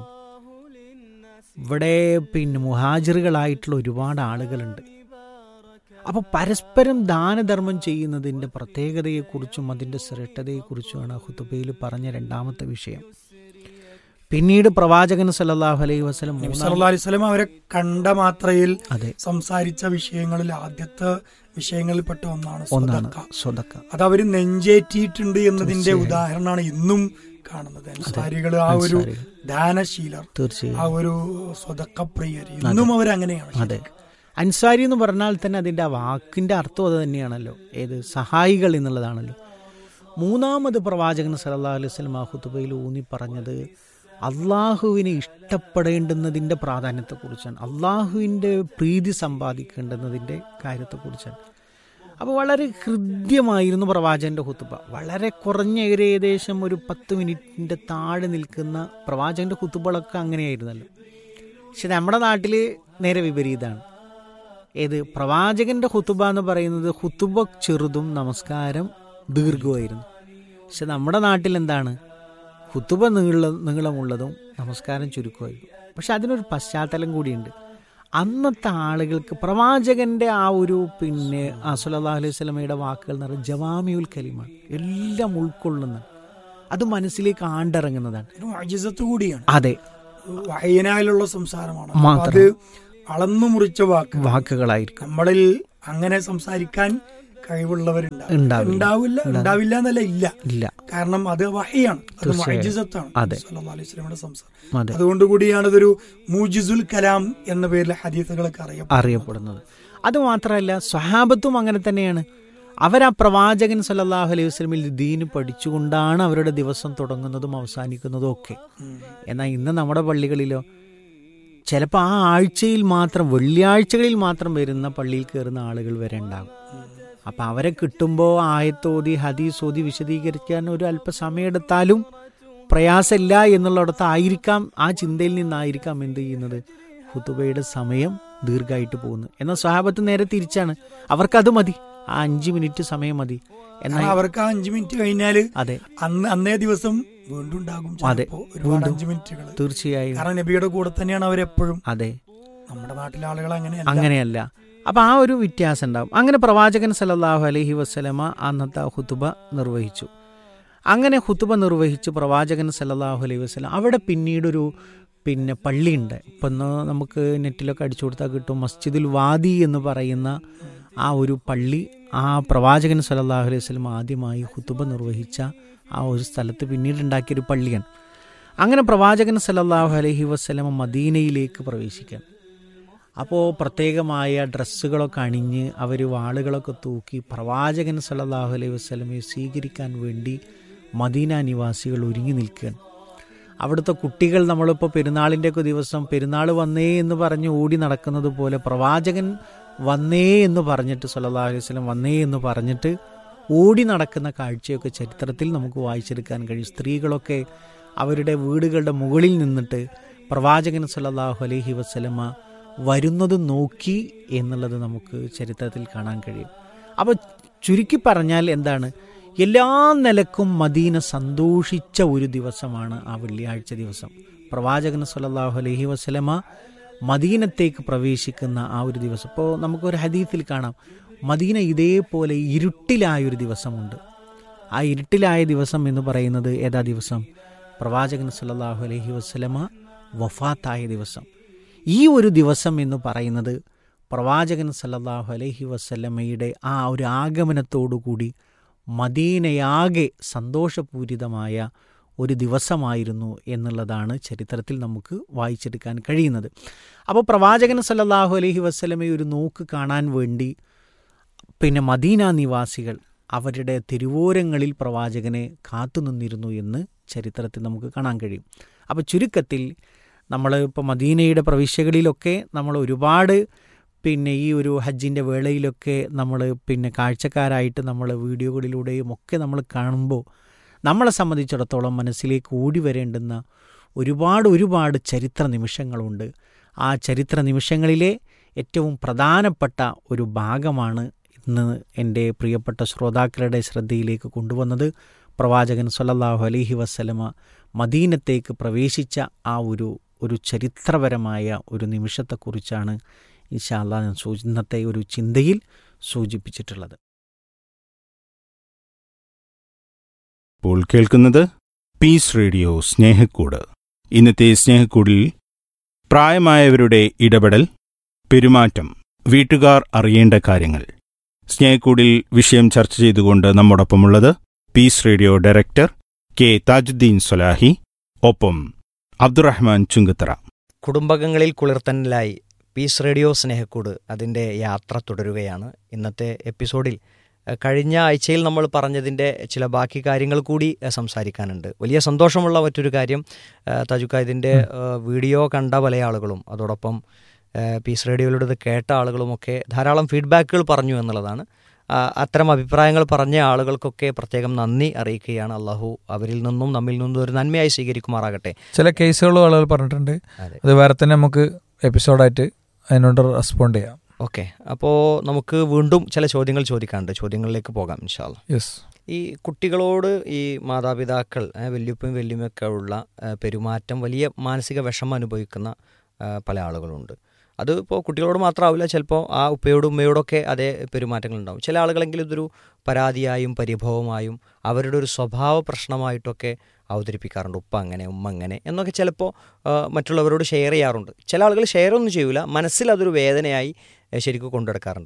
ഇവിടെ പിന്നെ മുഹാജിറുകളായിട്ടുള്ള ഒരുപാട് ആളുകളുണ്ട് അപ്പോൾ പരസ്പരം ദാനധർമ്മം ചെയ്യുന്നതിൻ്റെ പ്രത്യേകതയെക്കുറിച്ചും അതിൻ്റെ ശ്രേഷ്ഠതയെക്കുറിച്ചുമാണ് ഹുത്തുബയിൽ പറഞ്ഞ രണ്ടാമത്തെ വിഷയം പിന്നീട് പ്രവാചകൻ സല്ലല്ലാഹു അലൈഹി വസല്ലം നബി മൂന്നാം- സല്ലല്ലാഹു അലൈഹി വസല്ലം അവരെ കണ്ട മാത്രയിൽ അതെ സംസാരിച്ച വിഷയങ്ങളിൽ ആദ്യത്തെ വിഷയങ്ങളിൽപ്പെട്ട ഒന്നാണ് ഒന്നാണ് സ്വതക്ക സ്വതക്ക അത് അവര് നെഞ്ചേറ്റിയിട്ടുണ്ട് എന്നതിന്റെ തീർച്ചയായും. ഉദാഹരണമാണ് ഇന്നും കാണുന്നത് അൻസാരികൾ ആ ഒരു അൻസാരികൾ. ദാനശീലർ ആ തീർച്ചയായും ഒരു സ്വതക്കപ്രിയർ ഇന്നും അവരങ്ങനെയാണ് അതെ അൻസാരി എന്ന് പറഞ്ഞാൽ തന്നെ അതിൻ്റെ ആ വാക്കിൻ്റെ അർത്ഥം അത് തന്നെയാണല്ലോ ഏത് സഹായികൾ എന്നുള്ളതാണല്ലോ മൂന്നാമത് പ്രവാചകൻ സല്ലല്ലാഹു അലൈഹി വസല്ലം ആ ഖുതുബയിൽ ഊന്നി പറഞ്ഞത് അള്ളാഹുവിനെ ഇഷ്ടപ്പെടേണ്ടുന്നതിൻ്റെ പ്രാധാന്യത്തെക്കുറിച്ചാണ് അള്ളാഹുവിൻ്റെ പ്രീതി സമ്പാദിക്കേണ്ടുന്നതിൻ്റെ കാര്യത്തെക്കുറിച്ചാണ് അപ്പോൾ വളരെ ഹൃദ്യമായിരുന്നു പ്രവാചകന്റെ ഹുത്തുബ വളരെ കുറഞ്ഞ ഒരു ഏകദേശം ഒരു പത്ത് മിനിറ്റിൻ്റെ താഴെ നിൽക്കുന്ന പ്രവാചകന്റെ ഹുത്തുബകളൊക്കെ അങ്ങനെയായിരുന്നല്ലോ പക്ഷെ നമ്മുടെ നാട്ടിൽ നേരെ വിപരീതമാണ് ഏത് പ്രവാചകന്റെ ഹുത്തുബ എന്ന് പറയുന്നത് ഹുത്തുബ ചെറുതും നമസ്കാരം ദീർഘമായിരുന്നു പക്ഷെ നമ്മുടെ നാട്ടിൽ എന്താണ് ഹുത്തുബ നീള നീളമുള്ളതും നമസ്കാരം ചുരുക്കമായിരുന്നു പക്ഷെ അതിനൊരു പശ്ചാത്തലം കൂടിയുണ്ട് അന്നത്തെ ആളുകൾക്ക് പ്രവാചകന്റെ ആ ഒരു പിന്നെ ആ സല്ലല്ലാഹു അലൈഹി സ്വലമയുടെ വാക്കുകൾ എന്ന് പറയുന്നത് ജവാമിയുൽ കലിമാണ് എല്ലാം ഉൾക്കൊള്ളുന്ന അത് മനസ്സിലേക്ക് ആണ്ടിറങ്ങുന്നതാണ് ഒരു അജിസത്ത് കൂടിയാണ് അതെ വായനയിലുള്ള സംസാരമാണ് അപ്പൊ മാത്രം. അത് അളന്നു മുറിച്ച വാക്ക് വാക്കുകളായിരിക്കും നമ്മളിൽ അങ്ങനെ സംസാരിക്കാൻ കഴിവുള്ളവരുണ്ടാവും ഉണ്ടാവില്ല. ഉണ്ടാവില്ല ഉണ്ടാവില്ല എന്നല്ല ഇല്ല ഇല്ല കാരണം അത് വഹയാണ് അത് തീർച്ചയായും. മുഅ്ജിസത്താണ് അതെ. സല്ലല്ലാഹു അലൈഹി വസല്ലമയുടെ സംസാരം അതെ അതുകൊണ്ട് കൂടിയാണ് ഇതൊരു മൂജിസുൽ കലാം എന്ന പേരിൽ ഹദീസുകളൊക്കെ അറിയപ്പെടുന്നത് അറിയപ്പെടുന്നത് അത് മാത്രമല്ല സ്വഹാബത്തും അങ്ങനെ തന്നെയാണ് അവരാ പ്രവാചകൻ സല്ലല്ലാഹു അലൈഹി വസല്ലമിൽ ദീന് പഠിച്ചുകൊണ്ടാണ് അവരുടെ ദിവസം തുടങ്ങുന്നതും അവസാനിക്കുന്നതും ഒക്കെ ഉം. എന്നാൽ ഇന്ന് നമ്മുടെ പള്ളികളിലോ ചിലപ്പോൾ ആ ആഴ്ചയിൽ മാത്രം വെള്ളിയാഴ്ചകളിൽ മാത്രം വരുന്ന പള്ളിയിൽ കയറുന്ന ആളുകൾ വരെ ഉണ്ടാകും അപ്പം അവരെ കിട്ടുമ്പോൾ ആയത്തോതി ഹദീസ് ഓതി വിശദീകരിക്കാൻ ഒരു അല്പസമയം എടുത്താലും പ്രയാസമില്ല എന്നുള്ളിടത്ത് ആയിരിക്കാം ആ ചിന്തയിൽ നിന്നായിരിക്കാം എന്ത് ചെയ്യുന്നത് ഹുത്തുബയുടെ സമയം ദീർഘമായിട്ട് പോകുന്നു എന്നാൽ സ്വഹാബത്ത് നേരെ തിരിച്ചാണ് അവർക്കത് മതി ആ അഞ്ച് മിനിറ്റ് സമയം മതി എന്നാൽ കാരണം അവർക്ക് ആ അഞ്ചു മിനിറ്റ് കഴിഞ്ഞാല് അതെ അന്ന് അന്നേ ദിവസം വീണ്ടും ഉണ്ടാകും അതെ. ചിലപ്പോ ഒരുപാട് വീണ്ടും. അഞ്ചു മിനിറ്റുകൾ തീർച്ചയായും കാരണം നബിയുടെ കൂടെ തന്നെയാണ് അവരെപ്പോഴും അതെ നമ്മുടെ നാട്ടിലെ ആളുകൾ അങ്ങനെയല്ല അങ്ങനെയല്ല അപ്പം ആ ഒരു വ്യത്യാസം ഉണ്ടാവും അങ്ങനെ പ്രവാചകൻ സല്ലല്ലാഹു അലൈഹി വസ്സലമ അന്നത്തെ ഹുത്തുബ നിർവഹിച്ചു അങ്ങനെ ഹുത്തുബ നിർവഹിച്ച് പ്രവാചകൻ സല്ലല്ലാഹു അലൈഹി വസ്ലം അവിടെ പിന്നീടൊരു പിന്നെ പള്ളിയുണ്ട് ഇപ്പം ഇന്ന് നമുക്ക് നെറ്റിലൊക്കെ അടിച്ചു കൊടുത്താൽ കിട്ടും മസ്ജിദുൽ വാദി എന്ന് പറയുന്ന ആ ഒരു പള്ളി ആ പ്രവാചകൻ സല്ലല്ലാഹു അലൈഹി വസ്ലം ആദ്യമായി ഹുത്തുബ നിർവഹിച്ച ആ ഒരു സ്ഥലത്ത് പിന്നീട് ഉണ്ടാക്കിയൊരു പള്ളിയാണ് അങ്ങനെ പ്രവാചകൻ സല്ലല്ലാഹു അലൈഹി വസ്ലമ മദീനയിലേക്ക് പ്രവേശിക്കാൻ അപ്പോൾ പ്രത്യേകമായ ഡ്രസ്സുകളൊക്കെ അണിഞ്ഞ് അവർ വാളുകളൊക്കെ തൂക്കി പ്രവാചകൻ സല്ലല്ലാഹു അലൈഹി വസ്ലമയെ സ്വീകരിക്കാൻ വേണ്ടി മദീന നിവാസികൾ ഒരുങ്ങി നിൽക്കുകയാണ് അവിടുത്തെ കുട്ടികൾ നമ്മളിപ്പോൾ പെരുന്നാളിൻ്റെയൊക്കെ ദിവസം പെരുന്നാൾ വന്നേ എന്ന് പറഞ്ഞ് ഓടി നടക്കുന്നത് പോലെ പ്രവാചകൻ വന്നേ എന്ന് പറഞ്ഞിട്ട് സല്ലല്ലാഹു അലൈഹി വസല്ലം വന്നേ എന്ന് പറഞ്ഞിട്ട് ഓടി നടക്കുന്ന കാഴ്ചയൊക്കെ ചരിത്രത്തിൽ നമുക്ക് വായിച്ചെടുക്കാൻ കഴിയും സ്ത്രീകളൊക്കെ അവരുടെ വീടുകളുടെ മുകളിൽ നിന്നിട്ട് പ്രവാചകൻ സല്ലല്ലാഹു അലൈഹി വസല്ലമ വരുന്നത് നോക്കി എന്നുള്ളത് നമുക്ക് ചരിത്രത്തിൽ കാണാൻ കഴിയും അപ്പോൾ ചുരുക്കി പറഞ്ഞാൽ എന്താണ് എല്ലാ നിലക്കും മദീന സന്തോഷിച്ച ഒരു ദിവസമാണ് ആ വെള്ളിയാഴ്ച ദിവസം പ്രവാചകൻ സല്ലല്ലാഹു അലൈഹി വസല്ലമ മദീനത്തേക്ക് പ്രവേശിക്കുന്ന ആ ഒരു ദിവസം ഇപ്പോൾ നമുക്കൊരു ഹദീത്തിൽ കാണാം മദീന ഇതേപോലെ ഇരുട്ടിലായൊരു ദിവസമുണ്ട് ആ ഇരുട്ടിലായ ദിവസം എന്ന് പറയുന്നത് ഏതാ ദിവസം പ്രവാചകൻ സല്ലല്ലാഹു അലൈഹി വസല്ലമ വഫാത്തായ ദിവസം ഈ ഒരു ദിവസം എന്ന് പറയുന്നത് പ്രവാചകൻ സല്ലല്ലാഹു അലൈഹി വസല്ലമയുടെ ആ ഒരു ആഗമനത്തോടുകൂടി മദീനയാകെ സന്തോഷപൂരിതമായ ഒരു ദിവസമായിരുന്നു എന്നുള്ളതാണ് ചരിത്രത്തിൽ നമുക്ക് വായിച്ചെടുക്കാൻ കഴിയുന്നത് അപ്പോൾ പ്രവാചകൻ സല്ലല്ലാഹു അലൈഹി വസ്ലമയെ ഒരു നോക്ക് കാണാൻ വേണ്ടി പിന്നെ മദീന നിവാസികൾ അവരുടെ തെരുവോരങ്ങളിൽ പ്രവാചകനെ കാത്തുനിന്നിരുന്നു എന്ന് ചരിത്രത്തിൽ നമുക്ക് കാണാൻ കഴിയും അപ്പോൾ ചുരുക്കത്തിൽ നമ്മൾ ഇപ്പോൾ മദീനയുടെ പ്രവിശ്യകളിലൊക്കെ നമ്മൾ ഒരുപാട് പിന്നെ ഈ ഒരു ഹജ്ജിൻ്റെ വേളയിലൊക്കെ നമ്മൾ പിന്നെ കാഴ്ചക്കാരായിട്ട് നമ്മൾ വീഡിയോകളിലൂടെയും ഒക്കെ നമ്മൾ കാണുമ്പോൾ നമ്മളെ സംബന്ധിച്ചിടത്തോളം മനസ്സിലേക്ക് ഓടി വരേണ്ടുന്ന ഒരുപാട് ഒരുപാട് ചരിത്ര നിമിഷങ്ങളുണ്ട് ആ ചരിത്ര നിമിഷങ്ങളിലെ ഏറ്റവും പ്രധാനപ്പെട്ട ഒരു ഭാഗമാണ് ഇന്ന് എൻ്റെ പ്രിയപ്പെട്ട ശ്രോതാക്കളുടെ ശ്രദ്ധയിലേക്ക് കൊണ്ടുവന്നത് പ്രവാചകൻ സല്ലല്ലാഹു അലൈഹി വസ്ലമ മദീനത്തേക്ക് പ്രവേശിച്ച ആ ഒരു ഒരു ചരിത്രപരമായ ഒരു നിമിഷത്തെക്കുറിച്ചാണ് ഇൻഷാല്ല ഞാൻ സൂചി ഇന്നത്തെ ഒരു ചിന്തയിൽ സൂചിപ്പിച്ചിട്ടുള്ളത് ഇപ്പോൾ കേൾക്കുന്നത് പീസ് റേഡിയോ സ്നേഹക്കൂട് ഇന്നത്തെ സ്നേഹക്കൂടിൽ പ്രായമായവരുടെ ഇടപെടൽ പെരുമാറ്റം വീട്ടുകാർ അറിയേണ്ട കാര്യങ്ങൾ സ്നേഹക്കൂടിൽ വിഷയം ചർച്ച ചെയ്തുകൊണ്ട് നമ്മോടൊപ്പമുള്ളത് Peace Radio director K Tajuddin Solahi ഒപ്പം അബ്ദുറഹ്മാൻ ചുങ്കത്തറ കുടുംബകങ്ങളിൽ കുളിർത്തന്നലായി പീസ് റേഡിയോ സ്നേഹക്കൂട് അതിൻ്റെ യാത്ര തുടരുകയാണ് ഇന്നത്തെ എപ്പിസോഡിൽ അഹ് കഴിഞ്ഞ ആഴ്ചയിൽ നമ്മൾ പറഞ്ഞതിൻ്റെ ചില ബാക്കി കാര്യങ്ങൾ കൂടി അഹ് സംസാരിക്കാനുണ്ട് വലിയ സന്തോഷമുള്ള മറ്റൊരു കാര്യം അഹ് താജുക്ക ഇതിൻ്റെ അഹ് വീഡിയോ കണ്ട പല ആളുകളും അതോടൊപ്പം അഹ് പീസ് റേഡിയോയിലൂടെ ഇത് കേട്ട ആളുകളുമൊക്കെ ധാരാളം ഫീഡ്ബാക്കുകൾ പറഞ്ഞു എന്നുള്ളതാണ് ആ, അത്തരം അഭിപ്രായങ്ങൾ പറഞ്ഞ ആളുകൾക്കൊക്കെ പ്രത്യേകം നന്ദി അറിയിക്കുകയാണ് അള്ളാഹു അവരിൽ നിന്നും നമ്മിൽ നിന്നും ഒരു നന്മയായി സ്വീകരിക്കുമാറാകട്ടെ ചില കേസുകൾ ആളുകൾ പറഞ്ഞിട്ടുണ്ട് അതെ. അത് വേറെ തന്നെ നമുക്ക് എപ്പിസോഡായിട്ട് അതിനോട് റെസ്പോണ്ട് ചെയ്യാം ഓക്കെ അപ്പോൾ നമുക്ക് വീണ്ടും ചില ചോദ്യങ്ങൾ ചോദിക്കാനുണ്ട് ചോദ്യങ്ങളിലേക്ക് പോകാം ഇൻഷാല്ല യെസ് ഈ കുട്ടികളോട് ഈ മാതാപിതാക്കൾ ഏ, വല്യുപ്പയും വല്യുമൊക്കെ ഉള്ള ഏ, പെരുമാറ്റം വലിയ മാനസിക വിഷമം അനുഭവിക്കുന്ന ഏ, പല ആളുകളുണ്ട് അത് ഇപ്പോൾ കുട്ടികളോട് മാത്രമാവില്ല ചിലപ്പോൾ ആ ഉപ്പയോടും ഉമ്മയോടൊക്കെ അതേ പെരുമാറ്റങ്ങൾ ഉണ്ടാവും ചില ആളുകളെങ്കിലും ഇതൊരു പരാതിയായും പരിഭവമായും അവരുടെ ഒരു സ്വഭാവ പ്രശ്നമായിട്ടൊക്കെ അവതരിപ്പിക്കാറുണ്ട് ഉപ്പ അങ്ങനെ ഉമ്മ അങ്ങനെ എന്നൊക്കെ ചിലപ്പോൾ ആ, മറ്റുള്ളവരോട് ഷെയർ ചെയ്യാറുണ്ട് ചില ആളുകൾ ഷെയർ ഒന്നും ചെയ്യൂല മനസ്സിൽ അതൊരു വേദനയായി ഏ, ശരിക്കും കൊണ്ടുനടക്കാറുണ്ട്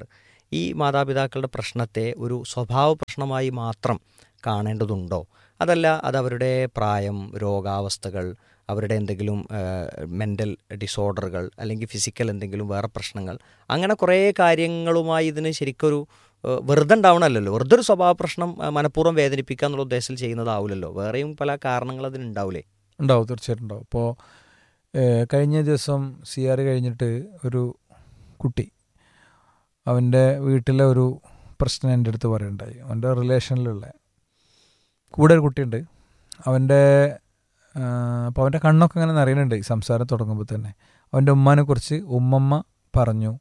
ഈ മാതാപിതാക്കളുടെ പ്രശ്നത്തെ ഒരു സ്വഭാവ പ്രശ്നമായി മാത്രം കാണേണ്ടതുണ്ടോ അതല്ല അത് അവരുടെ പ്രായം രോഗാവസ്ഥകൾ അവരുടെ എന്തെങ്കിലും മെൻ്റൽ ഡിസോർഡറുകൾ അല്ലെങ്കിൽ ഫിസിക്കൽ എന്തെങ്കിലും വേറെ പ്രശ്നങ്ങൾ അങ്ങനെ കുറേ കാര്യങ്ങളുമായി ഇതിന് ശരിക്കൊരു ഏഹ്, വെറുതെ ഉണ്ടാവണമല്ലോ വെറുതെ ഒരു സ്വഭാവ പ്രശ്നം ഏഹ്, മനഃപൂർവ്വം വേദനിപ്പിക്കുക എന്നുള്ള ഉദ്ദേശത്തിൽ ചെയ്യുന്നതാവില്ലല്ലോ വേറെയും പല കാരണങ്ങൾ അതിനുണ്ടാവില്ലേ ഉണ്ടാവും തീർച്ചയായിട്ടും ഉണ്ടാവും അപ്പോൾ കഴിഞ്ഞ ദിവസം സി ആർ കഴിഞ്ഞിട്ട് ഒരു കുട്ടി അവൻ്റെ വീട്ടിലെ ഒരു പ്രശ്നം എൻ്റെ അടുത്ത് പറയുണ്ടായി അവൻ്റെ റിലേഷനിലുള്ള കൂടെ ഒരു കുട്ടിയുണ്ട് അവൻ്റെ അപ്പോൾ അവൻ്റെ കണ്ണൊക്കെ ഇങ്ങനെ നിറയുന്നുണ്ട് ഈ സംസാരം തുടങ്ങുമ്പോൾ തന്നെ അവൻ്റെ ഉമ്മാനെ കുറിച്ച് ഉമ്മമ്മ പറഞ്ഞു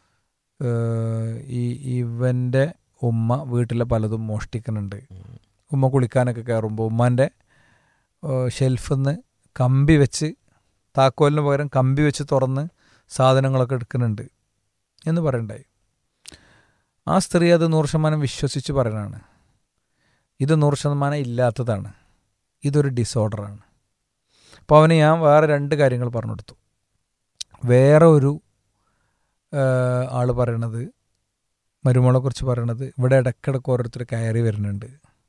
ഏഹ്, ഈ ഇവൻ്റെ ഉമ്മ വീട്ടിലെ പലതും മോഷ്ടിക്കുന്നുണ്ട് ഉമ്മ കുളിക്കാനൊക്കെ കയറുമ്പോൾ ഉമ്മാൻ്റെ ഷെൽഫിൽ നിന്ന് കമ്പി വെച്ച് താക്കോലിന് പകരം കമ്പി വെച്ച് തുറന്ന് സാധനങ്ങളൊക്കെ എടുക്കുന്നുണ്ട് എന്ന് പറയണ്ടായി ആ സ്ത്രീ അത് നൂറ് ശതമാനം വിശ്വസിച്ച് പറയണതാണ് ഇത് നൂറ് ശതമാനം ഇല്ലാത്തതാണ് ഇതൊരു ഡിസോർഡറാണ് അപ്പോൾ അവന് ഞാൻ വേറെ രണ്ട് കാര്യങ്ങൾ പറഞ്ഞു കൊടുത്തു വേറെ ഒരു ആൾ പറയണത് മരുമോളെക്കുറിച്ച് പറയണത് ഇവിടെ ഇടയ്ക്കിടയ്ക്ക് ഓരോരുത്തർ കയറി വരുന്നുണ്ട്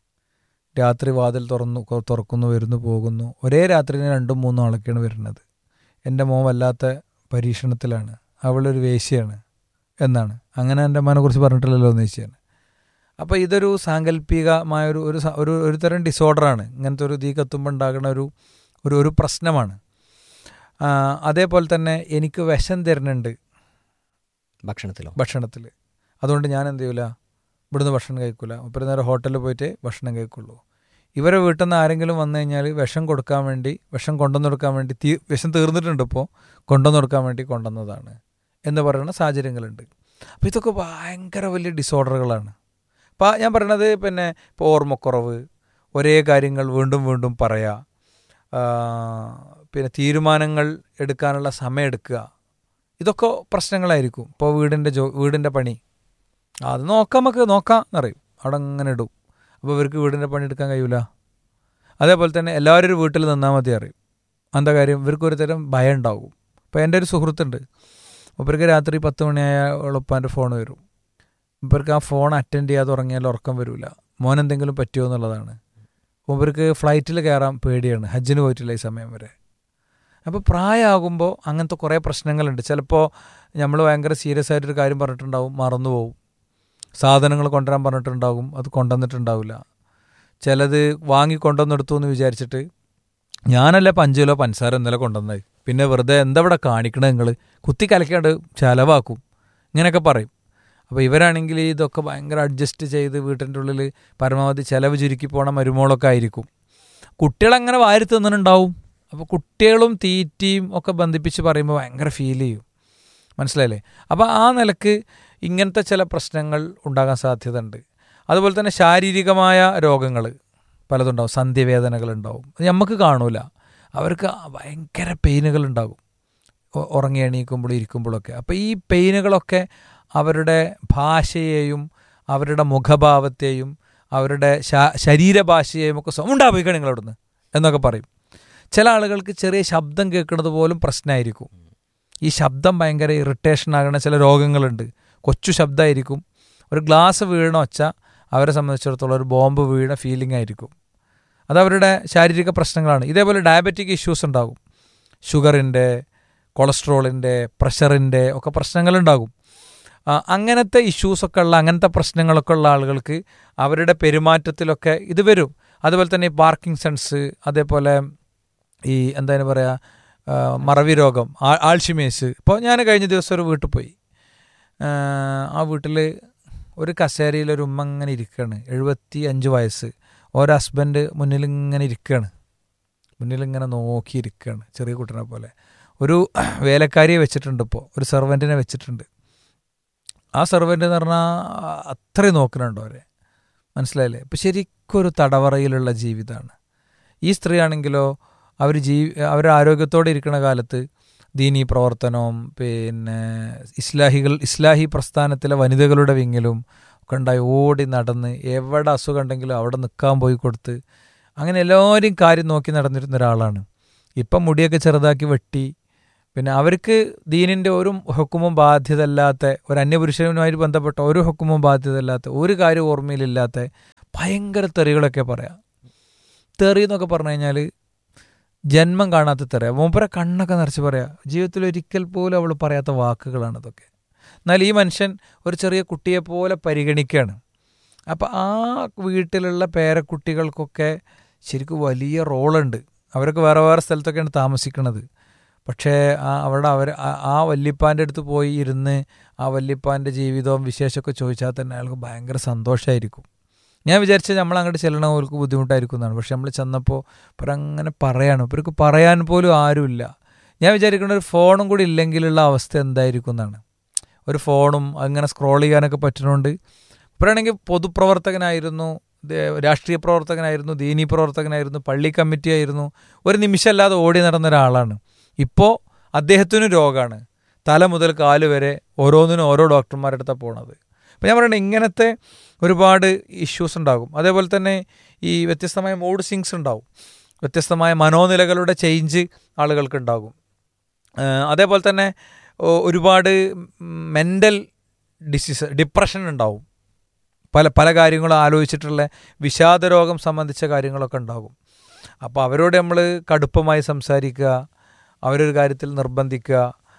രാത്രി വാതിൽ തുറന്നു കൊ- തുറക്കുന്നു വരുന്നു പോകുന്നു ഒരേ രാത്രിന് രണ്ടും മൂന്നും ആളൊക്കെയാണ് വരുന്നത് എൻ്റെ മോൻ വല്ലാത്ത പരീക്ഷണത്തിലാണ് അവളൊരു വേശ്യയാണ് എന്നാണ് അങ്ങനെ എൻ്റെ അമ്മനെ കുറിച്ച് പറഞ്ഞിട്ടില്ലല്ലോ എന്ന് ചോദിച്ചാണ് അപ്പോൾ ഇതൊരു സാങ്കല്പികമായ ഒരു ഒരു സ- ഒരു ഒരു തരം ഡിസോർഡറാണ് ഇങ്ങനത്തെ ഒരു തീ കത്തുമ്പോൾ ഉണ്ടാകുന്ന ഒരു ഒരു ഒരു പ്രശ്നമാണ് ആ, അതേപോലെ തന്നെ എനിക്ക് വിഷം തരുന്നുണ്ട് ഭക്ഷണത്തിലോ ഭക്ഷണത്തിൽ അതുകൊണ്ട് ഞാൻ എന്ത് ചെയ്യൂല ഇവിടുന്ന് ഭക്ഷണം കഴിക്കൂല മുപ്പത് നേരം ഹോട്ടലിൽ പോയിട്ട് ഭക്ഷണം കഴിക്കുള്ളൂ ഇവരെ വീട്ടിൽ നിന്ന് ആരെങ്കിലും വന്നു കഴിഞ്ഞാൽ വിഷം കൊടുക്കാൻ വേണ്ടി വിഷം കൊണ്ടുവന്ന് കൊടുക്കാൻ വേണ്ടി തീ വിഷം തീർന്നിട്ടുണ്ട് ഇപ്പോൾ കൊണ്ടുവന്ന് കൊടുക്കാൻ വേണ്ടി കൊണ്ടുവന്നതാണ് എന്ന് പറയുന്ന സാഹചര്യങ്ങളുണ്ട് അപ്പോൾ ഇതൊക്കെ ഭയങ്കര വലിയ ഡിസോർഡറുകളാണ് അപ്പോൾ ഞാൻ പറയണത് പിന്നെ ഇപ്പോൾ ഓർമ്മക്കുറവ് ഒരേ കാര്യങ്ങൾ വീണ്ടും വീണ്ടും പറയുക ആ, പിന്നെ തീരുമാനങ്ങൾ എടുക്കാനുള്ള സമയം എടുക്കുക ഇതൊക്കെ പ്രശ്നങ്ങളായിരിക്കും ഇപ്പോൾ വീടിൻ്റെ ജോ വീടിൻ്റെ പണി അത് നോക്കാം നമുക്ക് നോക്കാം എന്നറിയും അവിടെ അങ്ങനെ ഇടും അപ്പോൾ ഇവർക്ക് വീടിൻ്റെ പണി എടുക്കാൻ കഴിയൂല അതേപോലെ തന്നെ എല്ലാവരും ഒരു വീട്ടിൽ നിന്നാൽ മതി അറിയും എന്താ കാര്യം ഇവർക്ക് ഒരു തരം ഭയം ഉണ്ടാവും ഇപ്പോൾ എൻ്റെ ഒരു സുഹൃത്തുണ്ട് ഇവർക്ക് രാത്രി പത്ത് മണിയായ എളുപ്പാൻ്റെ ഫോൺ വരും ഇവർക്ക് ആ ഫോൺ അറ്റൻഡ് ചെയ്യാതെ ഉറങ്ങിയാൽ ഉറക്കം വരില്ല മോൻ എന്തെങ്കിലും പറ്റുമോ എന്നുള്ളതാണ് ഇവർക്ക് ഫ്ലൈറ്റിൽ കയറാൻ പേടിയാണ് ഹജ്ജിന് പോയിട്ടില്ല ഈ സമയം വരെ അപ്പോൾ പ്രായമാകുമ്പോൾ അങ്ങനത്തെ കുറേ പ്രശ്നങ്ങളുണ്ട് ചിലപ്പോൾ നമ്മൾ ഭയങ്കര സീരിയസ് ആയിട്ടൊരു കാര്യം പറഞ്ഞിട്ടുണ്ടാവും മറന്നുപോകും സാധനങ്ങൾ കൊണ്ടുവരാൻ പറഞ്ഞിട്ടുണ്ടാകും അത് കൊണ്ടുവന്നിട്ടുണ്ടാവില്ല ചിലത് വാങ്ങി കൊണ്ടുവന്നെടുത്തു എന്ന് വിചാരിച്ചിട്ട് ഞാനല്ല ഇപ്പം അഞ്ച് കിലോ പഞ്ചസാര ഇന്നലെ കൊണ്ടുവന്നത് പിന്നെ വെറുതെ എന്താ ഇവിടെ കാണിക്കണത് നിങ്ങൾ കുത്തി കലക്കാണ്ട് ചിലവാക്കും ഇങ്ങനെയൊക്കെ പറയും അപ്പോൾ ഇവരാണെങ്കിൽ ഇതൊക്കെ ഭയങ്കര അഡ്ജസ്റ്റ് ചെയ്ത് വീട്ടിൻ്റെ ഉള്ളിൽ പരമാവധി ചിലവ് ചുരുക്കി പോണ മരുമോളൊക്കെ ആയിരിക്കും കുട്ടികളങ്ങനെ വാരി തിന്നുന്നുണ്ടാവും അപ്പോൾ കുട്ടികളും തീറ്റയും ഒക്കെ ബന്ധിപ്പിച്ച് പറയുമ്പോൾ ഭയങ്കര ഫീൽ ചെയ്യും മനസ്സിലായില്ലേ അപ്പോൾ ആ നിലക്ക് ഇങ്ങനത്തെ ചില പ്രശ്നങ്ങൾ ഉണ്ടാകാൻ സാധ്യതയുണ്ട് അതുപോലെ തന്നെ ശാരീരികമായ രോഗങ്ങൾ പലതുണ്ടാവും സന്ധ്യവേദനകൾ ഉണ്ടാവും അത് നമുക്ക് കാണൂല അവർക്ക് ഭയങ്കര പെയിനുകൾ ഉണ്ടാകും ഉ- ഉറങ്ങി എണീക്കുമ്പോൾ ഇരിക്കുമ്പോഴൊക്കെ അപ്പോൾ ഈ പെയിനുകളൊക്കെ അവരുടെ ഭാഷയെയും അവരുടെ മുഖഭാവത്തെയും അവരുടെ ശാ- ശരീരഭാഷയെയും ഒക്കെ സ്വ- ഉണ്ടാവുക നിങ്ങൾ അവിടുന്ന് എന്നൊക്കെ പറയും ചില ആളുകൾക്ക് ചെറിയ ശബ്ദം കേൾക്കുന്നത് പോലും പ്രശ്നമായിരിക്കും ഈ ശബ്ദം ഭയങ്കര ഇറിറ്റേഷൻ ആകുന്ന ചില രോഗങ്ങളുണ്ട് കൊച്ചു ശബ്ദമായിരിക്കും ഒരു ഗ്ലാസ് വീണ ഒച്ച അവരെ സംബന്ധിച്ചിടത്തോളം ഒരു ബോംബ് വീണ ഫീലിംഗ് ആയിരിക്കും അത് അവരുടെ ശാരീരിക പ്രശ്നങ്ങളാണ് ഇതേപോലെ ഡയബറ്റിക് ഇഷ്യൂസ് ഉണ്ടാകും ഷുഗറിൻ്റെ കൊളസ്ട്രോളിൻ്റെ പ്രഷറിൻ്റെ ഒക്കെ പ്രശ്നങ്ങളുണ്ടാകും ആ, അങ്ങനത്തെ ഇഷ്യൂസൊക്കെ ഉള്ള അങ്ങനത്തെ പ്രശ്നങ്ങളൊക്കെ ഉള്ള ആളുകൾക്ക് അവരുടെ പെരുമാറ്റത്തിലൊക്കെ ഇത് വരും അതുപോലെ തന്നെ ഈ പാർക്കിൻസൺസ് അതേപോലെ ഈ എന്താണ് പറയുക ആ, മറവി രോഗം ആ- ആൾഷിമേഴ്സ് ഇപ്പോൾ ഞാൻ കഴിഞ്ഞ ദിവസം ഒരു വീട്ടിൽ പോയി ആ, ആ വീട്ടിൽ ഒരു കസേരയിൽ ഒരു ഉമ്മ ഇങ്ങനെ ഇരിക്കുകയാണ് എഴുപത്തി അഞ്ച് വയസ്സ് ഓരോ ഹസ്ബൻഡ് മുന്നിൽ ഇങ്ങനെ ഇരിക്കുകയാണ് മുന്നിൽ ഇങ്ങനെ നോക്കിയിരിക്കുകയാണ് ചെറിയ കുട്ടനെ പോലെ ഒരു വേലക്കാരിയെ വെച്ചിട്ടുണ്ട് ഇപ്പോൾ ഒരു സെർവൻറ്റിനെ വെച്ചിട്ടുണ്ട് ആ സെർവൻ്റ് എന്ന് പറഞ്ഞാൽ അത്രയും നോക്കുന്നുണ്ടോ അവരെ മനസ്സിലായില്ലേ ഇപ്പം ശരിക്കും ഒരു തടവറയിലുള്ള ജീവിതമാണ് ഈ സ്ത്രീ ആണെങ്കിലോ അവർ ജീ അവർ ആരോഗ്യത്തോടെ ഇരിക്കുന്ന കാലത്ത് ദീനീ പ്രവർത്തനവും പിന്നെ ഇസ്ലാഹികൾ ഇസ്ലാഹി പ്രസ്ഥാനത്തിലെ വനിതകളുടെ വിങ്ങിലും ഒക്കെ ഉണ്ടായി ഓടി നടന്ന് എവിടെ അസുഖം ഉണ്ടെങ്കിലും അവിടെ നിൽക്കാൻ പോയി കൊടുത്ത് അങ്ങനെ എല്ലാവരെയും കാര്യം നോക്കി നടന്നിരുന്ന ഒരാളാണ് ഇപ്പം മുടിയൊക്കെ ചെറുതാക്കി വെട്ടി പിന്നെ അവർക്ക് ദീനിൻ്റെ ഒരു ഹുക്കുമും ബാധ്യതയല്ലാത്ത ഒരു അന്യപുരുഷനുമായി ബന്ധപ്പെട്ട ഒരു ഹുക്കുമും ബാധ്യതയല്ലാത്ത ഒരു കാര്യം ഓർമ്മയിലില്ലാത്ത ഭയങ്കര തെറികളൊക്കെ പറയാം തെറി എന്നൊക്കെ പറഞ്ഞു കഴിഞ്ഞാൽ ജന്മം കാണാത്ത തെറിയ മൂപ്പരെ കണ്ണൊക്കെ നിറച്ച് പറയാം ജീവിതത്തിൽ ഒരിക്കൽ പോലും അവൾ പറയാത്ത വാക്കുകളാണ് ഇതൊക്കെ എന്നാൽ ഈ മനുഷ്യൻ ഒരു ചെറിയ കുട്ടിയെ പോലെ പരിഗണിക്കുകയാണ് അപ്പം ആ വീട്ടിലുള്ള പേരക്കുട്ടികൾക്കൊക്കെ ശരിക്കും വലിയ റോളുണ്ട് അവരൊക്കെ വേറെ വേറെ സ്ഥലത്തൊക്കെയാണ് താമസിക്കുന്നത് പക്ഷേ ആ അവിടെ അവർ ആ- ആ വല്യപ്പാൻ്റെ അടുത്ത് പോയി ഇരുന്ന് ആ വല്യപ്പാൻ്റെ ജീവിതവും വിശേഷമൊക്കെ ചോദിച്ചാൽ തന്നെ അയാൾക്ക് ഭയങ്കര സന്തോഷമായിരിക്കും ഞാൻ വിചാരിച്ചത് നമ്മൾ അങ്ങോട്ട് ചെല്ലണ അവർക്ക് ബുദ്ധിമുട്ടായിരിക്കും എന്നാണ് പക്ഷെ നമ്മൾ ചെന്നപ്പോൾ ഇവരങ്ങനെ പറയാണ് ഇവർക്ക് പറയാൻ പോലും ആരുമില്ല ഞാൻ വിചാരിക്കുന്ന ഒരു ഫോണും കൂടി ഇല്ലെങ്കിലുള്ള അവസ്ഥ എന്തായിരിക്കും എന്നാണ് ഒരു ഫോണും അങ്ങനെ സ്ക്രോൾ ചെയ്യാനൊക്കെ പറ്റുന്നുണ്ട് ഇവരാണെങ്കിൽ പൊതുപ്രവർത്തകനായിരുന്നു ദേ- രാഷ്ട്രീയ പ്രവർത്തകനായിരുന്നു ദീനീ പ്രവർത്തകനായിരുന്നു പള്ളി കമ്മിറ്റി ആയിരുന്നു ഒരു നിമിഷമല്ലാതെ ഓടി നടന്ന ഒരാളാണ് ഇപ്പോൾ അദ്ദേഹത്തിനും രോഗമാണ് തല മുതൽ കാല് വരെ ഓരോന്നിനും ഓരോ ഡോക്ടർമാരുടെ അടുത്താണ് പോണത് അപ്പോൾ ഞാൻ പറയുന്നത് ഇങ്ങനത്തെ ഒരുപാട് ഇഷ്യൂസ് ഉണ്ടാകും അതേപോലെ തന്നെ ഈ വ്യത്യസ്തമായ മൂഡ് സിങ്സ് ഉണ്ടാവും വ്യത്യസ്തമായ മനോനിലകളുടെ ചേഞ്ച് ആളുകൾക്ക് ഉണ്ടാകും ഏഹ് അതേപോലെ തന്നെ ഒ- ഒരുപാട് മെൻ്റൽ ഡിസീസ് ഡിപ്രഷൻ ഉണ്ടാവും പല പല കാര്യങ്ങളും ആലോചിച്ചിട്ടുള്ള വിഷാദ രോഗം സംബന്ധിച്ച കാര്യങ്ങളൊക്കെ ഉണ്ടാകും അപ്പോൾ അവരോട് നമ്മൾ കടുപ്പമായി സംസാരിക്കുക അവരൊരു കാര്യത്തിൽ നിർബന്ധിക്കുക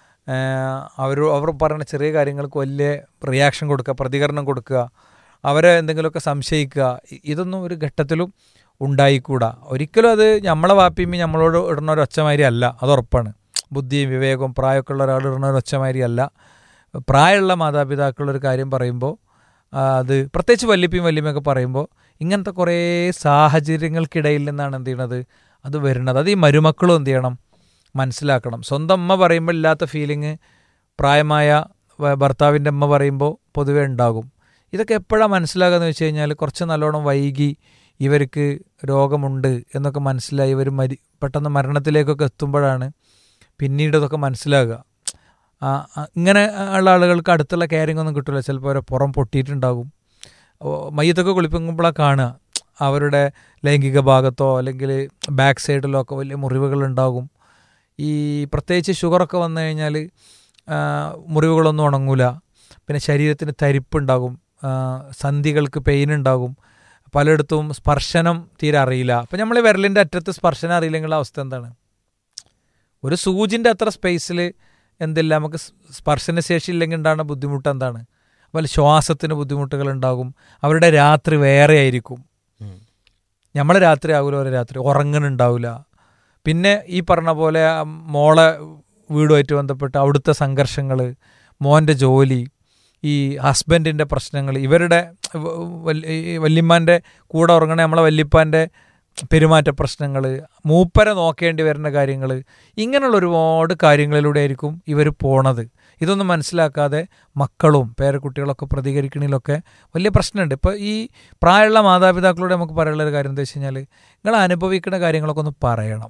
ഏഹ് അവർ അവർ പറയുന്ന ചെറിയ കാര്യങ്ങൾക്ക് വലിയ റിയാക്ഷൻ കൊടുക്കുക പ്രതികരണം കൊടുക്കുക അവരെ എന്തെങ്കിലുമൊക്കെ സംശയിക്കുക ഇ- ഇതൊന്നും ഒരു ഘട്ടത്തിലും ഉണ്ടായിക്കൂടാ ഒരിക്കലും അത് നമ്മളെ വാപ്പിമ്മി നമ്മളോട് ഇടുന്ന ഒരു ഒച്ചമാതിരി അല്ല അത് ഉറപ്പാണ് ബുദ്ധിയും വിവേകവും പ്രായമൊക്കെ ഉള്ള ഒരാൾ ഇടുന്ന ഒരു ഒച്ചമാതിരി അല്ല പ്രായമുള്ള മാതാപിതാക്കളൊരു കാര്യം പറയുമ്പോൾ ആ, അത് പ്രത്യേകിച്ച് വല്യപ്പയും വല്യമ്മയൊക്കെ പറയുമ്പോൾ ഇങ്ങനത്തെ കുറേ സാഹചര്യങ്ങൾക്കിടയിൽ നിന്നാണ് എന്ത് ചെയ്യണത് അത് വരുന്നത് അത് ഈ മരുമക്കളും എന്ത് ചെയ്യണം മനസ്സിലാക്കണം സ്വന്തം അമ്മ പറയുമ്പോൾ ഇല്ലാത്ത ഫീലിംഗ് പ്രായമായ വ- ഭർത്താവിൻ്റെ അമ്മ പറയുമ്പോൾ പൊതുവേ ഉണ്ടാകും ഇതൊക്കെ എപ്പോഴാണ് മനസ്സിലാകുക എന്ന് വെച്ച് കഴിഞ്ഞാൽ കുറച്ച് നല്ലോണം വൈകി ഇവർക്ക് രോഗമുണ്ട് എന്നൊക്കെ മനസ്സിലായി ഇവർ മരി പെട്ടെന്ന് മരണത്തിലേക്കൊക്കെ എത്തുമ്പോഴാണ് പിന്നീട് ഇതൊക്കെ മനസ്സിലാകുക ആ, ആ, ഇങ്ങനെ ഉള്ള ആളുകൾക്ക് അടുത്തുള്ള കെയറിംഗ് ഒന്നും കിട്ടില്ല ചിലപ്പോൾ അവരെ പുറം പൊട്ടിയിട്ടുണ്ടാകും ഓ, മയ്യത്തൊക്കെ കുളിപ്പിക്കുമ്പോഴാണ് കാണുക അവരുടെ ലൈംഗിക ഭാഗത്തോ അല്ലെങ്കിൽ ബാക്ക് സൈഡിലോ ഒക്കെ വലിയ മുറിവുകൾ ഉണ്ടാകും ഈ പ്രത്യേകിച്ച് ഷുഗറൊക്കെ വന്നു കഴിഞ്ഞാൽ ആ, മുറിവുകളൊന്നും ഉണങ്ങൂല പിന്നെ ശരീരത്തിന് തരിപ്പുണ്ടാകും ആ, സന്ധികൾക്ക് പെയിൻ ഉണ്ടാകും പലയിടത്തും സ്പർശനം തീരെ അറിയില്ല അപ്പം നമ്മൾ വിരലിൻ്റെ അറ്റത്ത് സ്പർശനം അറിയില്ലെങ്കിലുള്ള അവസ്ഥ എന്താണ് ഒരു സൂചിൻ്റെ അത്ര സ്പേസിൽ എന്തില്ല നമുക്ക് സ് സ്പർശന ശേഷി ഇല്ലെങ്കിൽ ഉണ്ടാകുന്ന ബുദ്ധിമുട്ട് എന്താണ് അതുപോലെ ശ്വാസത്തിന് ബുദ്ധിമുട്ടുകൾ ഉണ്ടാകും അവരുടെ രാത്രി വേറെ ആയിരിക്കും ഉം. നമ്മൾ രാത്രി ആകില്ല ഓരോ രാത്രി ഉറങ്ങുന്നുണ്ടാവില്ല പിന്നെ ഈ പറഞ്ഞ പോലെ ആ മോളെ വീടുമായിട്ട് ബന്ധപ്പെട്ട് അവിടുത്തെ സംഘർഷങ്ങൾ മോൻ്റെ ജോലി ഈ ഹസ്ബൻഡിൻ്റെ പ്രശ്നങ്ങൾ ഇവരുടെ വ- വല്യ- ഈ വല്യമ്മാൻ്റെ കൂടെ ഉറങ്ങണ നമ്മളെ വല്യപ്പാൻ്റെ പെരുമാറ്റ പ്രശ്നങ്ങൾ മൂപ്പരെ നോക്കേണ്ടി വരുന്ന കാര്യങ്ങൾ ഇങ്ങനെയുള്ള ഒരുപാട് കാര്യങ്ങളിലൂടെ ആയിരിക്കും ഇവർ പോണത് ഇതൊന്നും മനസ്സിലാക്കാതെ മക്കളും പേരക്കുട്ടികളൊക്കെ പ്രതികരിക്കണതിലൊക്കെ വലിയ പ്രശ്നമുണ്ട് ഇപ്പോൾ ഈ പ്രായമുള്ള മാതാപിതാക്കളോട് നമുക്ക് പറയാനുള്ള ഒരു കാര്യം എന്താ വെച്ച് കഴിഞ്ഞാൽ നിങ്ങൾ അനുഭവിക്കുന്ന കാര്യങ്ങളൊക്കെ ഒന്ന് പറയണം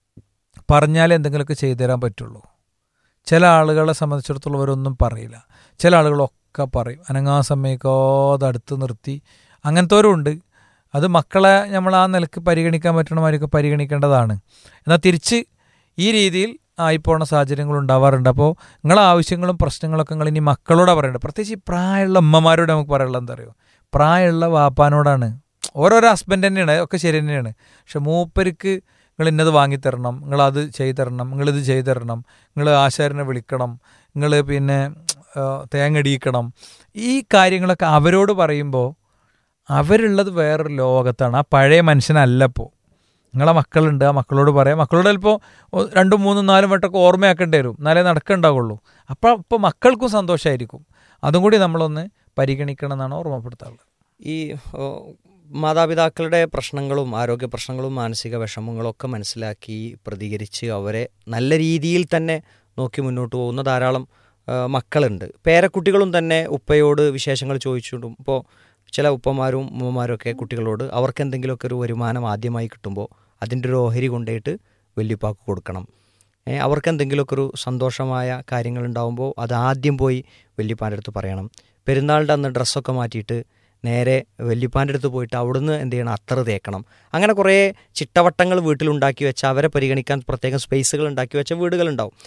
പറഞ്ഞാലേ എന്തെങ്കിലുമൊക്കെ ചെയ്തു തരാൻ പറ്റുള്ളൂ ചില ആളുകളെ സംബന്ധിച്ചിടത്തോളം അവരൊന്നും പറയില്ല ചില ആളുകളൊക്കെ പറയും അനങ്ങാ സമ്മതിക്കാതെ അടുത്ത് നിർത്തി അങ്ങനത്തെവരും ഉണ്ട് അത് മക്കളെ നമ്മൾ ആ നിലക്ക് പരിഗണിക്കാൻ പറ്റണമാരൊക്കെ പരിഗണിക്കേണ്ടതാണ് എന്നാൽ തിരിച്ച് ഈ രീതിയിൽ ആയിപ്പോണ സാഹചര്യങ്ങൾ ഉണ്ടാവാറുണ്ട് അപ്പോൾ നിങ്ങളെ ആവശ്യങ്ങളും പ്രശ്നങ്ങളൊക്കെ നിങ്ങൾ ഇനി മക്കളോടാണ് പറയേണ്ടത് പ്രത്യേകിച്ച് ഈ പ്രായമുള്ള അമ്മമാരോട് നമുക്ക് പറയാനുള്ളത് എന്താ അറിയോ പ്രായമുള്ള വാപ്പാനോടാണ് ഓരോരോ ഹസ്ബൻഡ് തന്നെയാണ് ഒക്കെ ശരി തന്നെയാണ് പക്ഷെ മൂപ്പർക്ക് നിങ്ങൾ ഇന്നത് വാങ്ങിത്തരണം നിങ്ങൾ അത് ചെയ്തു തരണം നിങ്ങളിത് ചെയ്തു തരണം നിങ്ങൾ ആശാരനെ വിളിക്കണം നിങ്ങൾ പിന്നെ ആ, തേങ്ങടിയിക്കണം ഈ കാര്യങ്ങളൊക്കെ അവരോട് പറയുമ്പോൾ അവരുള്ളത് വേറൊരു ലോകത്താണ് ആ പഴയ മനുഷ്യനല്ല ഇപ്പോൾ നിങ്ങളെ മക്കളുണ്ട് ആ മക്കളോട് പറയാം മക്കളോട് ചിലപ്പോൾ രണ്ടും മൂന്നും നാലും വട്ടമൊക്കെ ഓർമ്മയാക്കേണ്ടി വരും എന്നാലേ നടക്കുന്നുണ്ടാവുള്ളൂ അപ്പോൾ അപ്പോൾ മക്കൾക്കും സന്തോഷമായിരിക്കും അതും കൂടി നമ്മളൊന്ന് പരിഗണിക്കണം എന്നാണ് ഓർമ്മപ്പെടുത്താറുള്ളത് ഈ ഓ, മാതാപിതാക്കളുടെ പ്രശ്നങ്ങളും ആരോഗ്യ പ്രശ്നങ്ങളും മാനസിക വിഷമങ്ങളും ഒക്കെ മനസ്സിലാക്കി പ്രതികരിച്ച് അവരെ നല്ല രീതിയിൽ തന്നെ നോക്കി മുന്നോട്ട് പോകുന്ന ധാരാളം ആ, മക്കളുണ്ട് പേരക്കുട്ടികളും തന്നെ ഉപ്പയോട് വിശേഷങ്ങൾ ചോദിച്ചിട്ടും ഇപ്പോൾ ചില ഉപ്പമാരും ഉമ്മമാരും ഒക്കെ കുട്ടികളോട് അവർക്ക് എന്തെങ്കിലുമൊക്കെ ഒരു വരുമാനം ആദ്യമായി കിട്ടുമ്പോൾ അതിൻ്റെ ഒരു ഓഹരി കൊണ്ടുപോയിട്ട് വല്യപ്പാക്ക് കൊടുക്കണം ഏ, അവർക്ക് എന്തെങ്കിലുമൊക്കെ ഒരു സന്തോഷമായ കാര്യങ്ങൾ ഉണ്ടാകുമ്പോൾ അത് ആദ്യം പോയി വല്യപ്പാൻ്റെ അടുത്ത് പറയണം പെരുന്നാളിൻ്റെ അന്ന് ഡ്രസ്സൊക്കെ മാറ്റിയിട്ട് നേരെ വല്യപ്പാൻ്റെ അടുത്ത് പോയിട്ട് അവിടുന്ന് എന്ത് ചെയ്യണം അത്തർ തേക്കണം അങ്ങനെ കുറേ ചിട്ടവട്ടങ്ങൾ വീട്ടിലുണ്ടാക്കി വെച്ച അവരെ പരിഗണിക്കാൻ പ്രത്യേകം സ്പേസുകൾ ഉണ്ടാക്കി വെച്ച വീടുകളുണ്ടാവും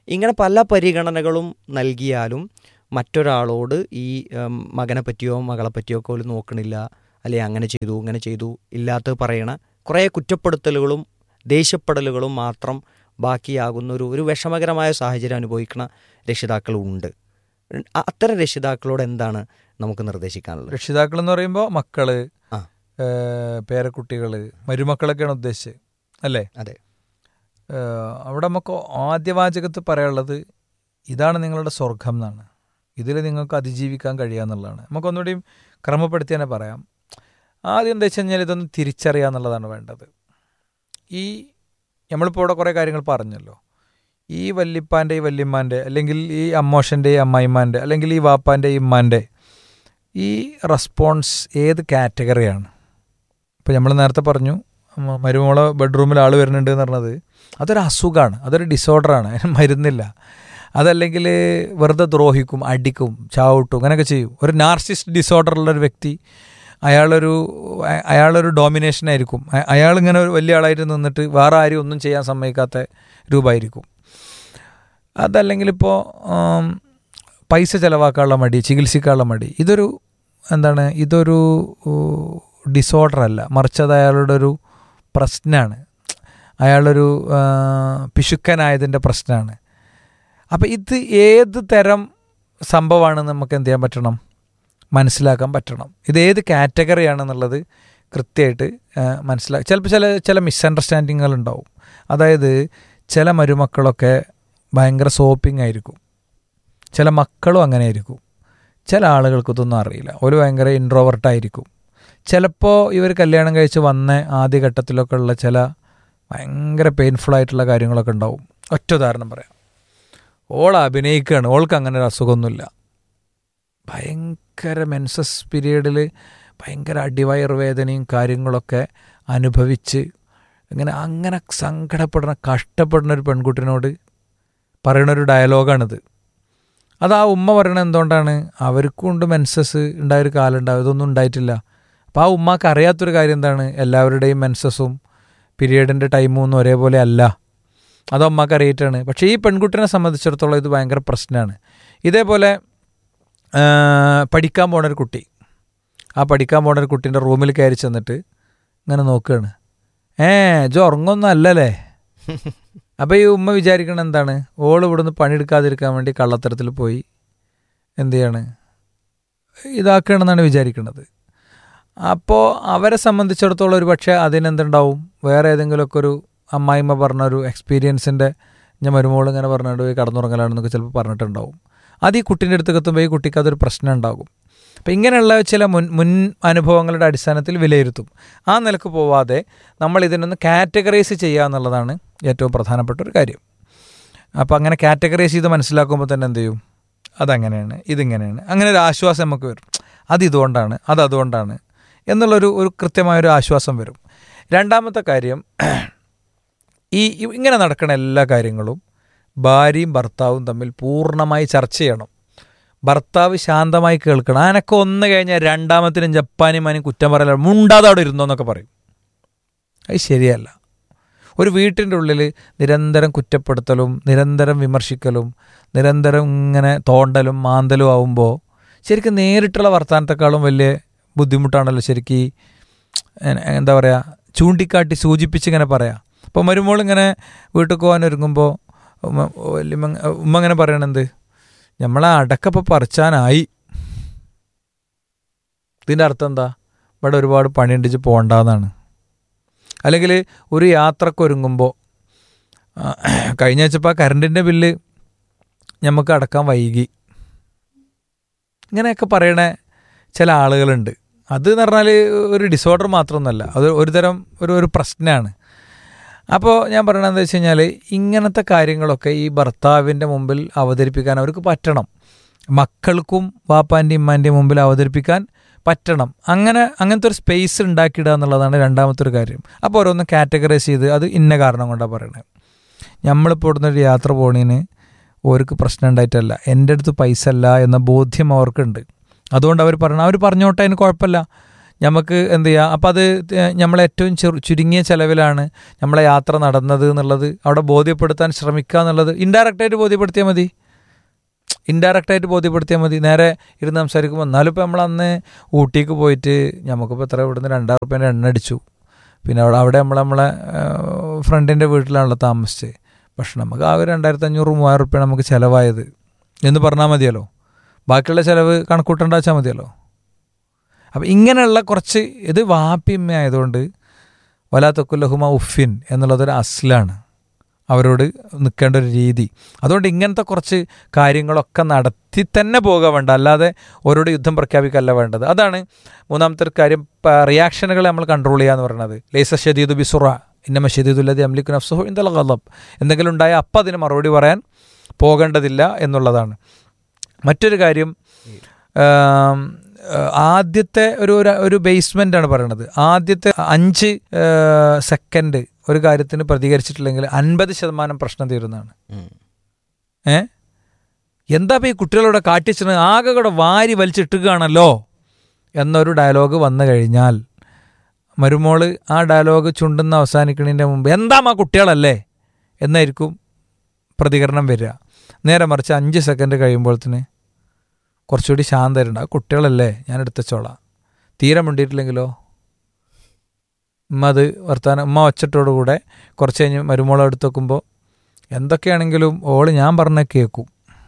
ഇങ്ങനെ പല പരിഗണനകളും നൽകിയാലും മറ്റൊരാളോട് ഈ ഉം, മകനെ പറ്റിയോ മകളെ പറ്റിയോ ഒക്കെ ഒരു നോക്കണില്ല അല്ലെ അങ്ങനെ ചെയ്തു ഇങ്ങനെ ചെയ്തു ഇല്ലാത്തത് പറയണ കുറേ കുറ്റപ്പെടുത്തലുകളും ദേഷ്യപ്പെടലുകളും മാത്രം ബാക്കിയാകുന്ന ഒരു ഒരു വിഷമകരമായ സാഹചര്യം അനുഭവിക്കുന്ന രക്ഷിതാക്കളുണ്ട് അ- അത്തരം രക്ഷിതാക്കളോട് എന്താണ് നമുക്ക് നിർദ്ദേശിക്കാനുള്ളത് രക്ഷിതാക്കൾ എന്ന് പറയുമ്പോൾ മക്കള് ആ. ഏഹ് പേരക്കുട്ടികള് മരുമക്കളൊക്കെയാണ് ഉദ്ദേശിച്ചത് അല്ലേ അതെ. ഏഹ് അവിടെ നമുക്ക് ആദ്യവാചകത്ത് പറയാനുള്ളത് ഇതാണ് നിങ്ങളുടെ സ്വർഗം എന്നാണ് ഇതിൽ നിങ്ങൾക്ക് അതിജീവിക്കാൻ കഴിയുക എന്നുള്ളതാണ് നമുക്കൊന്നുകൂടിയും ക്രമപ്പെടുത്തി തന്നെ പറയാം ആദ്യം എന്താ വെച്ച് കഴിഞ്ഞാൽ ഇതൊന്ന് തിരിച്ചറിയുക എന്നുള്ളതാണ് വേണ്ടത് ഈ നമ്മളിപ്പോൾ ഇവിടെ കുറേ കാര്യങ്ങൾ പറഞ്ഞല്ലോ ഈ വല്യപ്പാൻ്റെ ഈ വല്യമ്മാൻ്റെ അല്ലെങ്കിൽ ഈ അമ്മോഷൻ്റെ ഈ അമ്മായിമാൻ്റെ അല്ലെങ്കിൽ ഈ വാപ്പാൻ്റെ ഈ ഇമ്മാൻ്റെ ഈ റെസ്പോൺസ് ഏത് കാറ്റഗറിയാണ് ഇപ്പോൾ നമ്മൾ നേരത്തെ പറഞ്ഞു മ- മരുമോളെ ബെഡ്റൂമിൽ ആൾ വരുന്നുണ്ട് എന്ന് പറഞ്ഞത് അതൊരു അസുഖമാണ് അതൊരു ഡിസോർഡറാണ് അതിന് മരുന്നില്ല അതല്ലെങ്കിൽ വെറുതെ ദ്രോഹിക്കും അടിക്കും ചാവട്ടും അങ്ങനെയൊക്കെ ചെയ്യും ഒരു നാർസിസ്റ്റ് ഡിസോർഡറുള്ള ഒരു വ്യക്തി അയാളൊരു അയ- അയാളൊരു ഡോമിനേഷൻ ആയിരിക്കും അയ- അയാളിങ്ങനെ ഒരു വലിയ ആളായിട്ട് നിന്നിട്ട് വേറെ ആരും ഒന്നും ചെയ്യാൻ സമ്മതിക്കാത്ത രൂപമായിരിക്കും അതല്ലെങ്കിൽ ഇപ്പോൾ പൈസ ചിലവാക്കാനുള്ള മടി ചികിത്സിക്കാനുള്ള മടി ഇതൊരു എന്താണ് ഇതൊരു ഡിസോർഡർ അല്ല മറിച്ച് അത് അയാളുടെ ഒരു പ്രശ്നമാണ് അയാളൊരു ആ, പിശുക്കനായതിൻ്റെ പ്രശ്നമാണ് അപ്പം ഇത് ഏത് തരം സംഭവമാണെന്ന് നമുക്ക് എന്ത് ചെയ്യാൻ പറ്റണം മനസ്സിലാക്കാൻ പറ്റണം ഇത് ഏത് കാറ്റഗറിയാണെന്നുള്ളത് കൃത്യമായിട്ട് മനസ്സിലാക്കി ചിലപ്പോൾ ചില ചില മിസ്അണ്ടർസ്റ്റാൻഡിങ്ങുകൾ ഉണ്ടാവും അതായത് ചില മരുമക്കളൊക്കെ ഭയങ്കര സോപ്പിംഗ് ആയിരിക്കും ചില മക്കളും അങ്ങനെ ആയിരിക്കും ചില ആളുകൾക്ക് ഇതൊന്നും അറിയില്ല ഒരു ഭയങ്കര ഇൻട്രോവർട്ടായിരിക്കും ചിലപ്പോൾ ഇവർ കല്യാണം കഴിച്ച് വന്ന ആദ്യഘട്ടത്തിലൊക്കെ ഉള്ള ചില ഭയങ്കര പെയിൻഫുൾ ആയിട്ടുള്ള കാര്യങ്ങളൊക്കെ ഉണ്ടാവും ഒറ്റ ഉദാഹരണം പറയാം ഓൾ അഭിനയിക്കുകയാണ് ഓൾക്ക് അങ്ങനെ ഒരു അസുഖമൊന്നുമില്ല ഭയങ്കര മെൻസസ് പീരീഡിൽ ഭയങ്കര അടിവയർ വേദനയും കാര്യങ്ങളൊക്കെ അനുഭവിച്ച് ഇങ്ങനെ അങ്ങനെ സങ്കടപ്പെടുന്ന കഷ്ടപ്പെടുന്ന ഒരു പെൺകുട്ടിനോട് പറയുന്ന ഒരു ഡയലോഗാണിത് അത് ആ ഉമ്മ പറയണത് എന്തുകൊണ്ടാണ് അവർക്കും ഉണ്ട് മെൻസസ് ഉണ്ടായൊരു കാലം ഉണ്ടാവും ഇതൊന്നും ഉണ്ടായിട്ടില്ല അപ്പോൾ ആ ഉമ്മാക്ക് അറിയാത്തൊരു കാര്യം എന്താണ് എല്ലാവരുടെയും മെൻസസും പീരിയഡിൻ്റെ ടൈമും ഒന്നും ഒരേപോലെ അല്ല അത് അമ്മക്ക് അറിയിട്ടാണ് പക്ഷേ ഈ പെൺകുട്ടിനെ സംബന്ധിച്ചിടത്തോളം ഇത് ഭയങ്കര പ്രശ്നമാണ് ഇതേപോലെ ആ, പഠിക്കാൻ പോണ ഒരു കുട്ടി ആ പഠിക്കാൻ പോണ ഒരു കുട്ടീൻ്റെ റൂമിൽ കയറി ചെന്നിട്ട് ഇങ്ങനെ നോക്കുകയാണ് ഏ ജോ ഉറങ്ങൊന്നും അല്ലല്ലേ അപ്പോൾ ഈ ഉമ്മ വിചാരിക്കണത് എന്താണ് ഓൾ ഇവിടുന്ന് പണിയെടുക്കാതിരിക്കാൻ വേണ്ടി കള്ളത്തരത്തിൽ പോയി എന്ത് ചെയ്യാണ് ഇതാക്കുകയാണെന്നാണ് വിചാരിക്കുന്നത് അപ്പോൾ അവരെ സംബന്ധിച്ചിടത്തോളം ഒരു പക്ഷേ അതിനെന്തുണ്ടാവും വേറെ ഏതെങ്കിലുമൊക്കെ ഒരു അമ്മായിമ്മ പറഞ്ഞ ഒരു എക്സ്പീരിയൻസിൻ്റെ ഞാൻ മരുമോൾ ഇങ്ങനെ പറഞ്ഞിട്ട് പോയി കടന്നുറങ്ങലാണെന്നൊക്കെ ചിലപ്പോൾ പറഞ്ഞിട്ടുണ്ടാവും അത് ഈ കുട്ടീൻ്റെ അടുത്തേക്ക് എത്തുമ്പോൾ ഈ കുട്ടിക്ക് അതൊരു പ്രശ്നം ഉണ്ടാകും അപ്പം ഇങ്ങനെയുള്ള ചില മുൻ മുൻ അനുഭവങ്ങളുടെ അടിസ്ഥാനത്തിൽ വിലയിരുത്തും ആ നിലക്ക് പോവാതെ നമ്മൾ ഇതിനൊന്ന് കാറ്റഗറൈസ് ചെയ്യുക എന്നുള്ളതാണ് ഏറ്റവും പ്രധാനപ്പെട്ട ഒരു കാര്യം അപ്പോൾ അങ്ങനെ കാറ്റഗറൈസ് ചെയ്ത് മനസ്സിലാക്കുമ്പോൾ തന്നെ എന്ത് ചെയ്യും അതങ്ങനെയാണ് ഇതിങ്ങനെയാണ് അങ്ങനെ ഒരു ആശ്വാസം നമുക്ക് വരും അത് ഇതുകൊണ്ടാണ് അത് അതുകൊണ്ടാണ് എന്നുള്ളൊരു ഒരു കൃത്യമായൊരു ആശ്വാസം വരും രണ്ടാമത്തെ കാര്യം ഈ ഈ- ഇങ്ങനെ നടക്കുന്ന എല്ലാ കാര്യങ്ങളും ഭാര്യയും ഭർത്താവും തമ്മിൽ പൂർണ്ണമായി ചർച്ച ചെയ്യണം ഭർത്താവ് ശാന്തമായി കേൾക്കണം അനക്കെ ഒന്ന് കഴിഞ്ഞാൽ രണ്ടാമത്തിനും ജപ്പാനും മാനും കുറ്റം പറയല മുണ്ടാതെ അവിടെ ഇരുന്നോ എന്നൊക്കെ പറയും അത് ശരിയല്ല ഒരു വീട്ടിൻ്റെ ഉള്ളിൽ നിരന്തരം കുറ്റപ്പെടുത്തലും നിരന്തരം വിമർശിക്കലും നിരന്തരം ഇങ്ങനെ തോണ്ടലും മാന്തലും ആവുമ്പോൾ ശരിക്കും നേരിട്ടുള്ള വർത്തമാനത്തെക്കാളും വലിയ ബുദ്ധിമുട്ടാണല്ലോ ശരിക്കും ഈ എ- എന്താ പറയുക ചൂണ്ടിക്കാട്ടി സൂചിപ്പിച്ച് ഇങ്ങനെ പറയാം അപ്പോൾ മരുമോൾ ഇങ്ങനെ വീട്ടിൽ പോകാൻ ഒരുങ്ങുമ്പോൾ ഉമ്മ വല്യമ്മ ഉമ്മ ഇങ്ങനെ പറയണെന്ത് നമ്മളെ അടക്കപ്പോൾ പറിച്ചാനായി ഇതിൻ്റെ അർത്ഥം എന്താ ഇവിടെ ഒരുപാട് പണിയുണ്ടിച്ച് പോകണ്ടെന്നാണ് അല്ലെങ്കിൽ ഒരു യാത്രക്ക് ഒരുങ്ങുമ്പോൾ ആ, കഴിഞ്ഞ വെച്ചപ്പോൾ ആ കറണ്ടിൻ്റെ ബില്ല് നമുക്ക് അടക്കാൻ വൈകി ഇങ്ങനെയൊക്കെ പറയണ ചില ആളുകളുണ്ട് അത് എന്ന് പറഞ്ഞാൽ ഒരു ഡിസോർഡർ മാത്രമൊന്നുമല്ല അത് ഒരു തരം ഒരു ഒരു പ്രശ്നമാണ് അപ്പോൾ ഞാൻ പറയണത് എന്താ വെച്ച് കഴിഞ്ഞാൽ ഇങ്ങനത്തെ കാര്യങ്ങളൊക്കെ ഈ ഭർത്താവിൻ്റെ മുമ്പിൽ അവതരിപ്പിക്കാൻ അവർക്ക് പറ്റണം മക്കൾക്കും വാപ്പാൻ്റെയും ഇമ്മാൻ്റെയും മുമ്പിൽ അവതരിപ്പിക്കാൻ പറ്റണം അങ്ങനെ അങ്ങനത്തെ ഒരു സ്പേസ് ഉണ്ടാക്കിയിടുക എന്നുള്ളതാണ് രണ്ടാമത്തെ ഒരു കാര്യം അപ്പോൾ ഓരോന്ന് കാറ്റഗറൈസ് ചെയ്ത് അത് ഇന്ന കാരണം കൊണ്ടാണ് പറയണത് നമ്മളിപ്പോൾ ഇവിടുന്ന് ഒരു യാത്ര പോണീന് ഓർക്ക് പ്രശ്നം ഉണ്ടായിട്ടല്ല എൻ്റെ അടുത്ത് പൈസ അല്ല എന്ന ബോധ്യം അവർക്കുണ്ട് അതുകൊണ്ട് അവർ പറയണം അവർ പറഞ്ഞോട്ടെ അതിന് കുഴപ്പമില്ല നമുക്ക് എന്ത് ചെയ്യാം അപ്പം അത് നമ്മളെ ഏറ്റവും ചെറു ചുരുങ്ങിയ ചെലവിലാണ് നമ്മളെ യാത്ര നടന്നത് എന്നുള്ളത് അവിടെ ബോധ്യപ്പെടുത്താൻ ശ്രമിക്കുക എന്നുള്ളത് ഇൻഡയറക്റ്റായിട്ട് ബോധ്യപ്പെടുത്തിയാൽ മതി ഇൻഡയറക്റ്റായിട്ട് ബോധ്യപ്പെടുത്തിയാൽ മതി നേരെ ഇരുന്ന് സംസാരിക്കുമ്പോൾ എന്നാലും ഇപ്പോൾ നമ്മൾ അന്ന് ഊട്ടിക്ക് പോയിട്ട് നമുക്കിപ്പോൾ എത്ര ഇവിടുന്ന് രണ്ടായിരം റുപ്യേൻ്റെ എണ്ണ അടിച്ചു പിന്നെ അവിടെ അവിടെ നമ്മൾ നമ്മളെ ഫ്രണ്ടിൻ്റെ വീട്ടിലാണല്ലോ താമസിച്ചത് പക്ഷെ നമുക്ക് ആ ഒരു രണ്ടായിരത്തി അഞ്ഞൂറ് മൂവായിരം റുപ്യ നമുക്ക് ചിലവായത് എന്ന് പറഞ്ഞാൽ മതിയല്ലോ ബാക്കിയുള്ള ചിലവ് കണക്കൂട്ടേണ്ട വെച്ചാൽ മതിയല്ലോ അപ്പം ഇങ്ങനെയുള്ള കുറച്ച് ഇത് വാപ്പിയമ്മ ആയതുകൊണ്ട് വലാത്തക്കുല്ലഹുമ ഉഫിൻ എന്നുള്ളതൊരു അസ്ലാണ് അവരോട് നിൽക്കേണ്ട ഒരു രീതി അതുകൊണ്ട് ഇങ്ങനത്തെ കുറച്ച് കാര്യങ്ങളൊക്കെ നടത്തി തന്നെ പോകുക വേണ്ട അല്ലാതെ ഓരോട് യുദ്ധം പ്രഖ്യാപിക്കല്ല വേണ്ടത് അതാണ് മൂന്നാമത്തെ ഒരു കാര്യം റിയാക്ഷനുകളെ നമ്മൾ കൺട്രോൾ ചെയ്യുക എന്ന് പറയുന്നത് ലേസ ഷദീദ് ബിസുറ ഇന്നമ ഷദീദുല്ലതി അംലിഖു നഫ്സുഹു ഇന്ദൽ ഗളബ് എന്തെങ്കിലും ഉണ്ടായ അപ്പം അതിന് മറുപടി പറയാൻ പോകേണ്ടതില്ല എന്നുള്ളതാണ് മറ്റൊരു കാര്യം ആം, ആദ്യത്തെ ഒരു ഒരു- ഒരു ബേസ്മെൻ്റ് ആണ് പറയണത് ആദ്യത്തെ അഞ്ച് സെക്കൻഡ് ഒരു കാര്യത്തിന് പ്രതികരിച്ചിട്ടില്ലെങ്കിൽ അൻപത് ശതമാനം പ്രശ്നം തീരുന്നതാണ് ഉം. ഏ എന്താ ഇപ്പം ഈ കുട്ടികളോട് കാട്ടിച്ചത് ആകെ കൂടെ വാരി വലിച്ചിട്ടുകയാണല്ലോ എന്നൊരു ഡയലോഗ് വന്നു കഴിഞ്ഞാൽ മരുമോള് ആ ഡയലോഗ് ചുണ്ടുന്ന അവസാനിക്കുന്നതിൻ്റെ മുമ്പ് എന്താ ആ കുട്ടികളല്ലേ എന്നായിരിക്കും പ്രതികരണം വരിക നേരെ മറിച്ച് അഞ്ച് സെക്കൻഡ് കഴിയുമ്പോഴത്തിന് കുറച്ചുകൂടി ശാന്തരുണ്ട് ആ കുട്ടികളല്ലേ ഞാൻ എടുത്തച്ചോളാം തീരെ മിണ്ടിയിട്ടില്ലെങ്കിലോ ഉമ്മ അത് വർത്താനം ഉമ്മ ഒച്ചട്ടോടുകൂടെ കുറച്ച് കഴിഞ്ഞ് മരുമോളെ എടുത്ത് വെക്കുമ്പോൾ എന്തൊക്കെയാണെങ്കിലും ഓള് ഞാൻ പറഞ്ഞ കേൾക്കും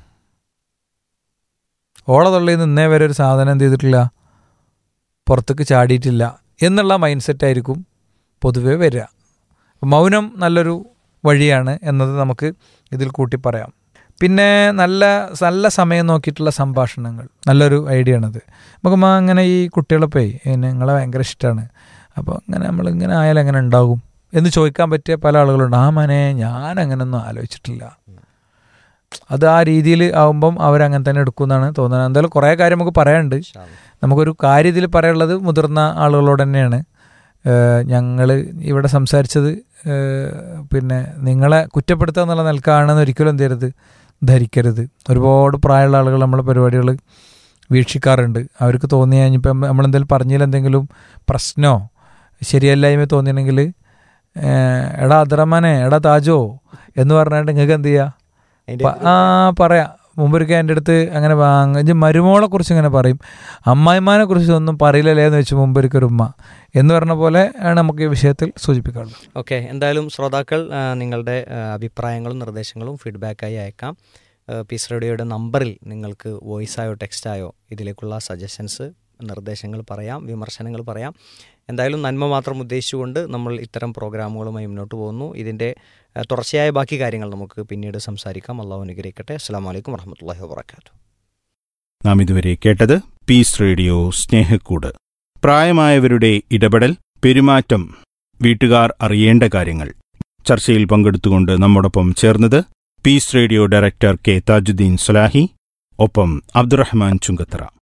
ഓളെ തൊള്ളിൽ നിന്ന് ഇന്നേ വരെ ഒരു സാധനം എന്ത് ചെയ്തിട്ടില്ല പുറത്തേക്ക് ചാടിയിട്ടില്ല എന്നുള്ള മൈൻഡ് സെറ്റ് ആയിരിക്കും പൊതുവേ വരിക മൗനം നല്ലൊരു വഴിയാണ് എന്നത് നമുക്ക് ഇതിൽ കൂട്ടി പറയാം പിന്നെ നല്ല നല്ല സമയം നോക്കിയിട്ടുള്ള സംഭാഷണങ്ങൾ നല്ലൊരു ഐഡിയ ആണത് നമുക്ക് മാ അങ്ങനെ ഈ കുട്ടികളെ നിങ്ങളെ ഭയങ്കര ഇഷ്ടമാണ് അപ്പോൾ അങ്ങനെ നമ്മൾ ഇങ്ങനെ ആയാലും എങ്ങനെ ഉണ്ടാകും എന്ന് ചോദിക്കാൻ പറ്റിയ പല ആളുകളുണ്ട് ആ മനെ ഞാൻ അങ്ങനെയൊന്നും ആലോചിച്ചിട്ടില്ല അത് ആ രീതിയിൽ ആവുമ്പം അവരങ്ങനെ തന്നെ എടുക്കുമെന്നാണ് തോന്നുന്നത് എന്തായാലും കുറേ കാര്യം നമുക്ക് പറയാനുണ്ട് നമുക്കൊരു കാര്യം ഇതിൽ പറയാനുള്ളത് മുതിർന്ന ആളുകളോട് തന്നെയാണ് ഞങ്ങൾ ഇവിടെ സംസാരിച്ചത് ഏഹ്, പിന്നെ നിങ്ങളെ കുറ്റപ്പെടുത്തുക എന്നുള്ള നിലക്കാണെന്ന് ഒരിക്കലും എന്ത് ചെയ്യരുത് ധരിക്കരുത് ഒരുപാട് പ്രായമുള്ള ആളുകൾ നമ്മളെ പരിപാടികൾ വീക്ഷിക്കാറുണ്ട് അവർക്ക് തോന്നി കഴിഞ്ഞിപ്പം നമ്മളെന്തെങ്കിലും പറഞ്ഞതിൽ എന്തെങ്കിലും പ്രശ്നമോ ശരിയല്ലായ്മ തോന്നിയിട്ടുണ്ടെങ്കിൽ എടാ അദ്രമാനെ എടാ താജോ എന്ന് പറഞ്ഞിട്ട് നിങ്ങൾക്ക് എന്ത് ചെയ്യുക അതിന്റെ പ- ആ പറയാം മുമ്പൊരിക്കൽ എൻ്റെ അടുത്ത് അങ്ങനെ വാങ്ങി മരുമോളെ കുറിച്ച് ഇങ്ങനെ പറയും അമ്മായിമാനെ കുറിച്ച് ഒന്നും പറയില്ലല്ലേ എന്ന് വെച്ച് മുമ്പൊരിക്കൽ ഒരു ഉമ്മ എന്ന് പറഞ്ഞ പോലെ ആണ് നമുക്ക് ഈ വിഷയത്തിൽ സൂചിപ്പിക്കാറുള്ളത് ഓക്കെ എന്തായാലും ശ്രോതാക്കൾ ആ, നിങ്ങളുടെ ആ, അഭിപ്രായങ്ങളും നിർദ്ദേശങ്ങളും ഫീഡ്ബാക്കായി അയക്കാം ആ, പീസ് റേഡിയോയുടെ നമ്പറിൽ നിങ്ങൾക്ക് വോയിസായോ ടെക്സ്റ്റായോ ഇതിലേക്കുള്ള സജഷൻസ് നിർദ്ദേശങ്ങൾ പറയാം വിമർശനങ്ങൾ പറയാം എന്തായാലും നന്മ മാത്രം ഉദ്ദേശിച്ചുകൊണ്ട് നമ്മൾ ഇത്തരം പ്രോഗ്രാമുകളുമായി മുന്നോട്ട് പോകുന്നു ഇതിൻ്റെ ആ, തുടർച്ചയായ ബാക്കി കാര്യങ്ങൾ നമുക്ക് പിന്നീട് സംസാരിക്കാം അള്ളാഹു അനുഗ്രഹിക്കട്ടെ അസ്സാം വലൈക്കും വർഹമത്തല്ലാഹി വാബർക്കാത്തു നാം ഇതുവരെ കേട്ടത് പീസ് റേഡിയോ സ്നേഹക്കൂട് പ്രായമായവരുടെ ഇടപെടൽ പെരുമാറ്റം വീട്ടുകാർ അറിയേണ്ട കാര്യങ്ങൾ ചർച്ചയിൽ പങ്കെടുത്തുകൊണ്ട് നമ്മോടൊപ്പം ചേർന്നത് Peace Radio director K Tajuddin Salahi ഒപ്പം അബ്ദുറഹ്മാൻ ചുങ്കത്തറ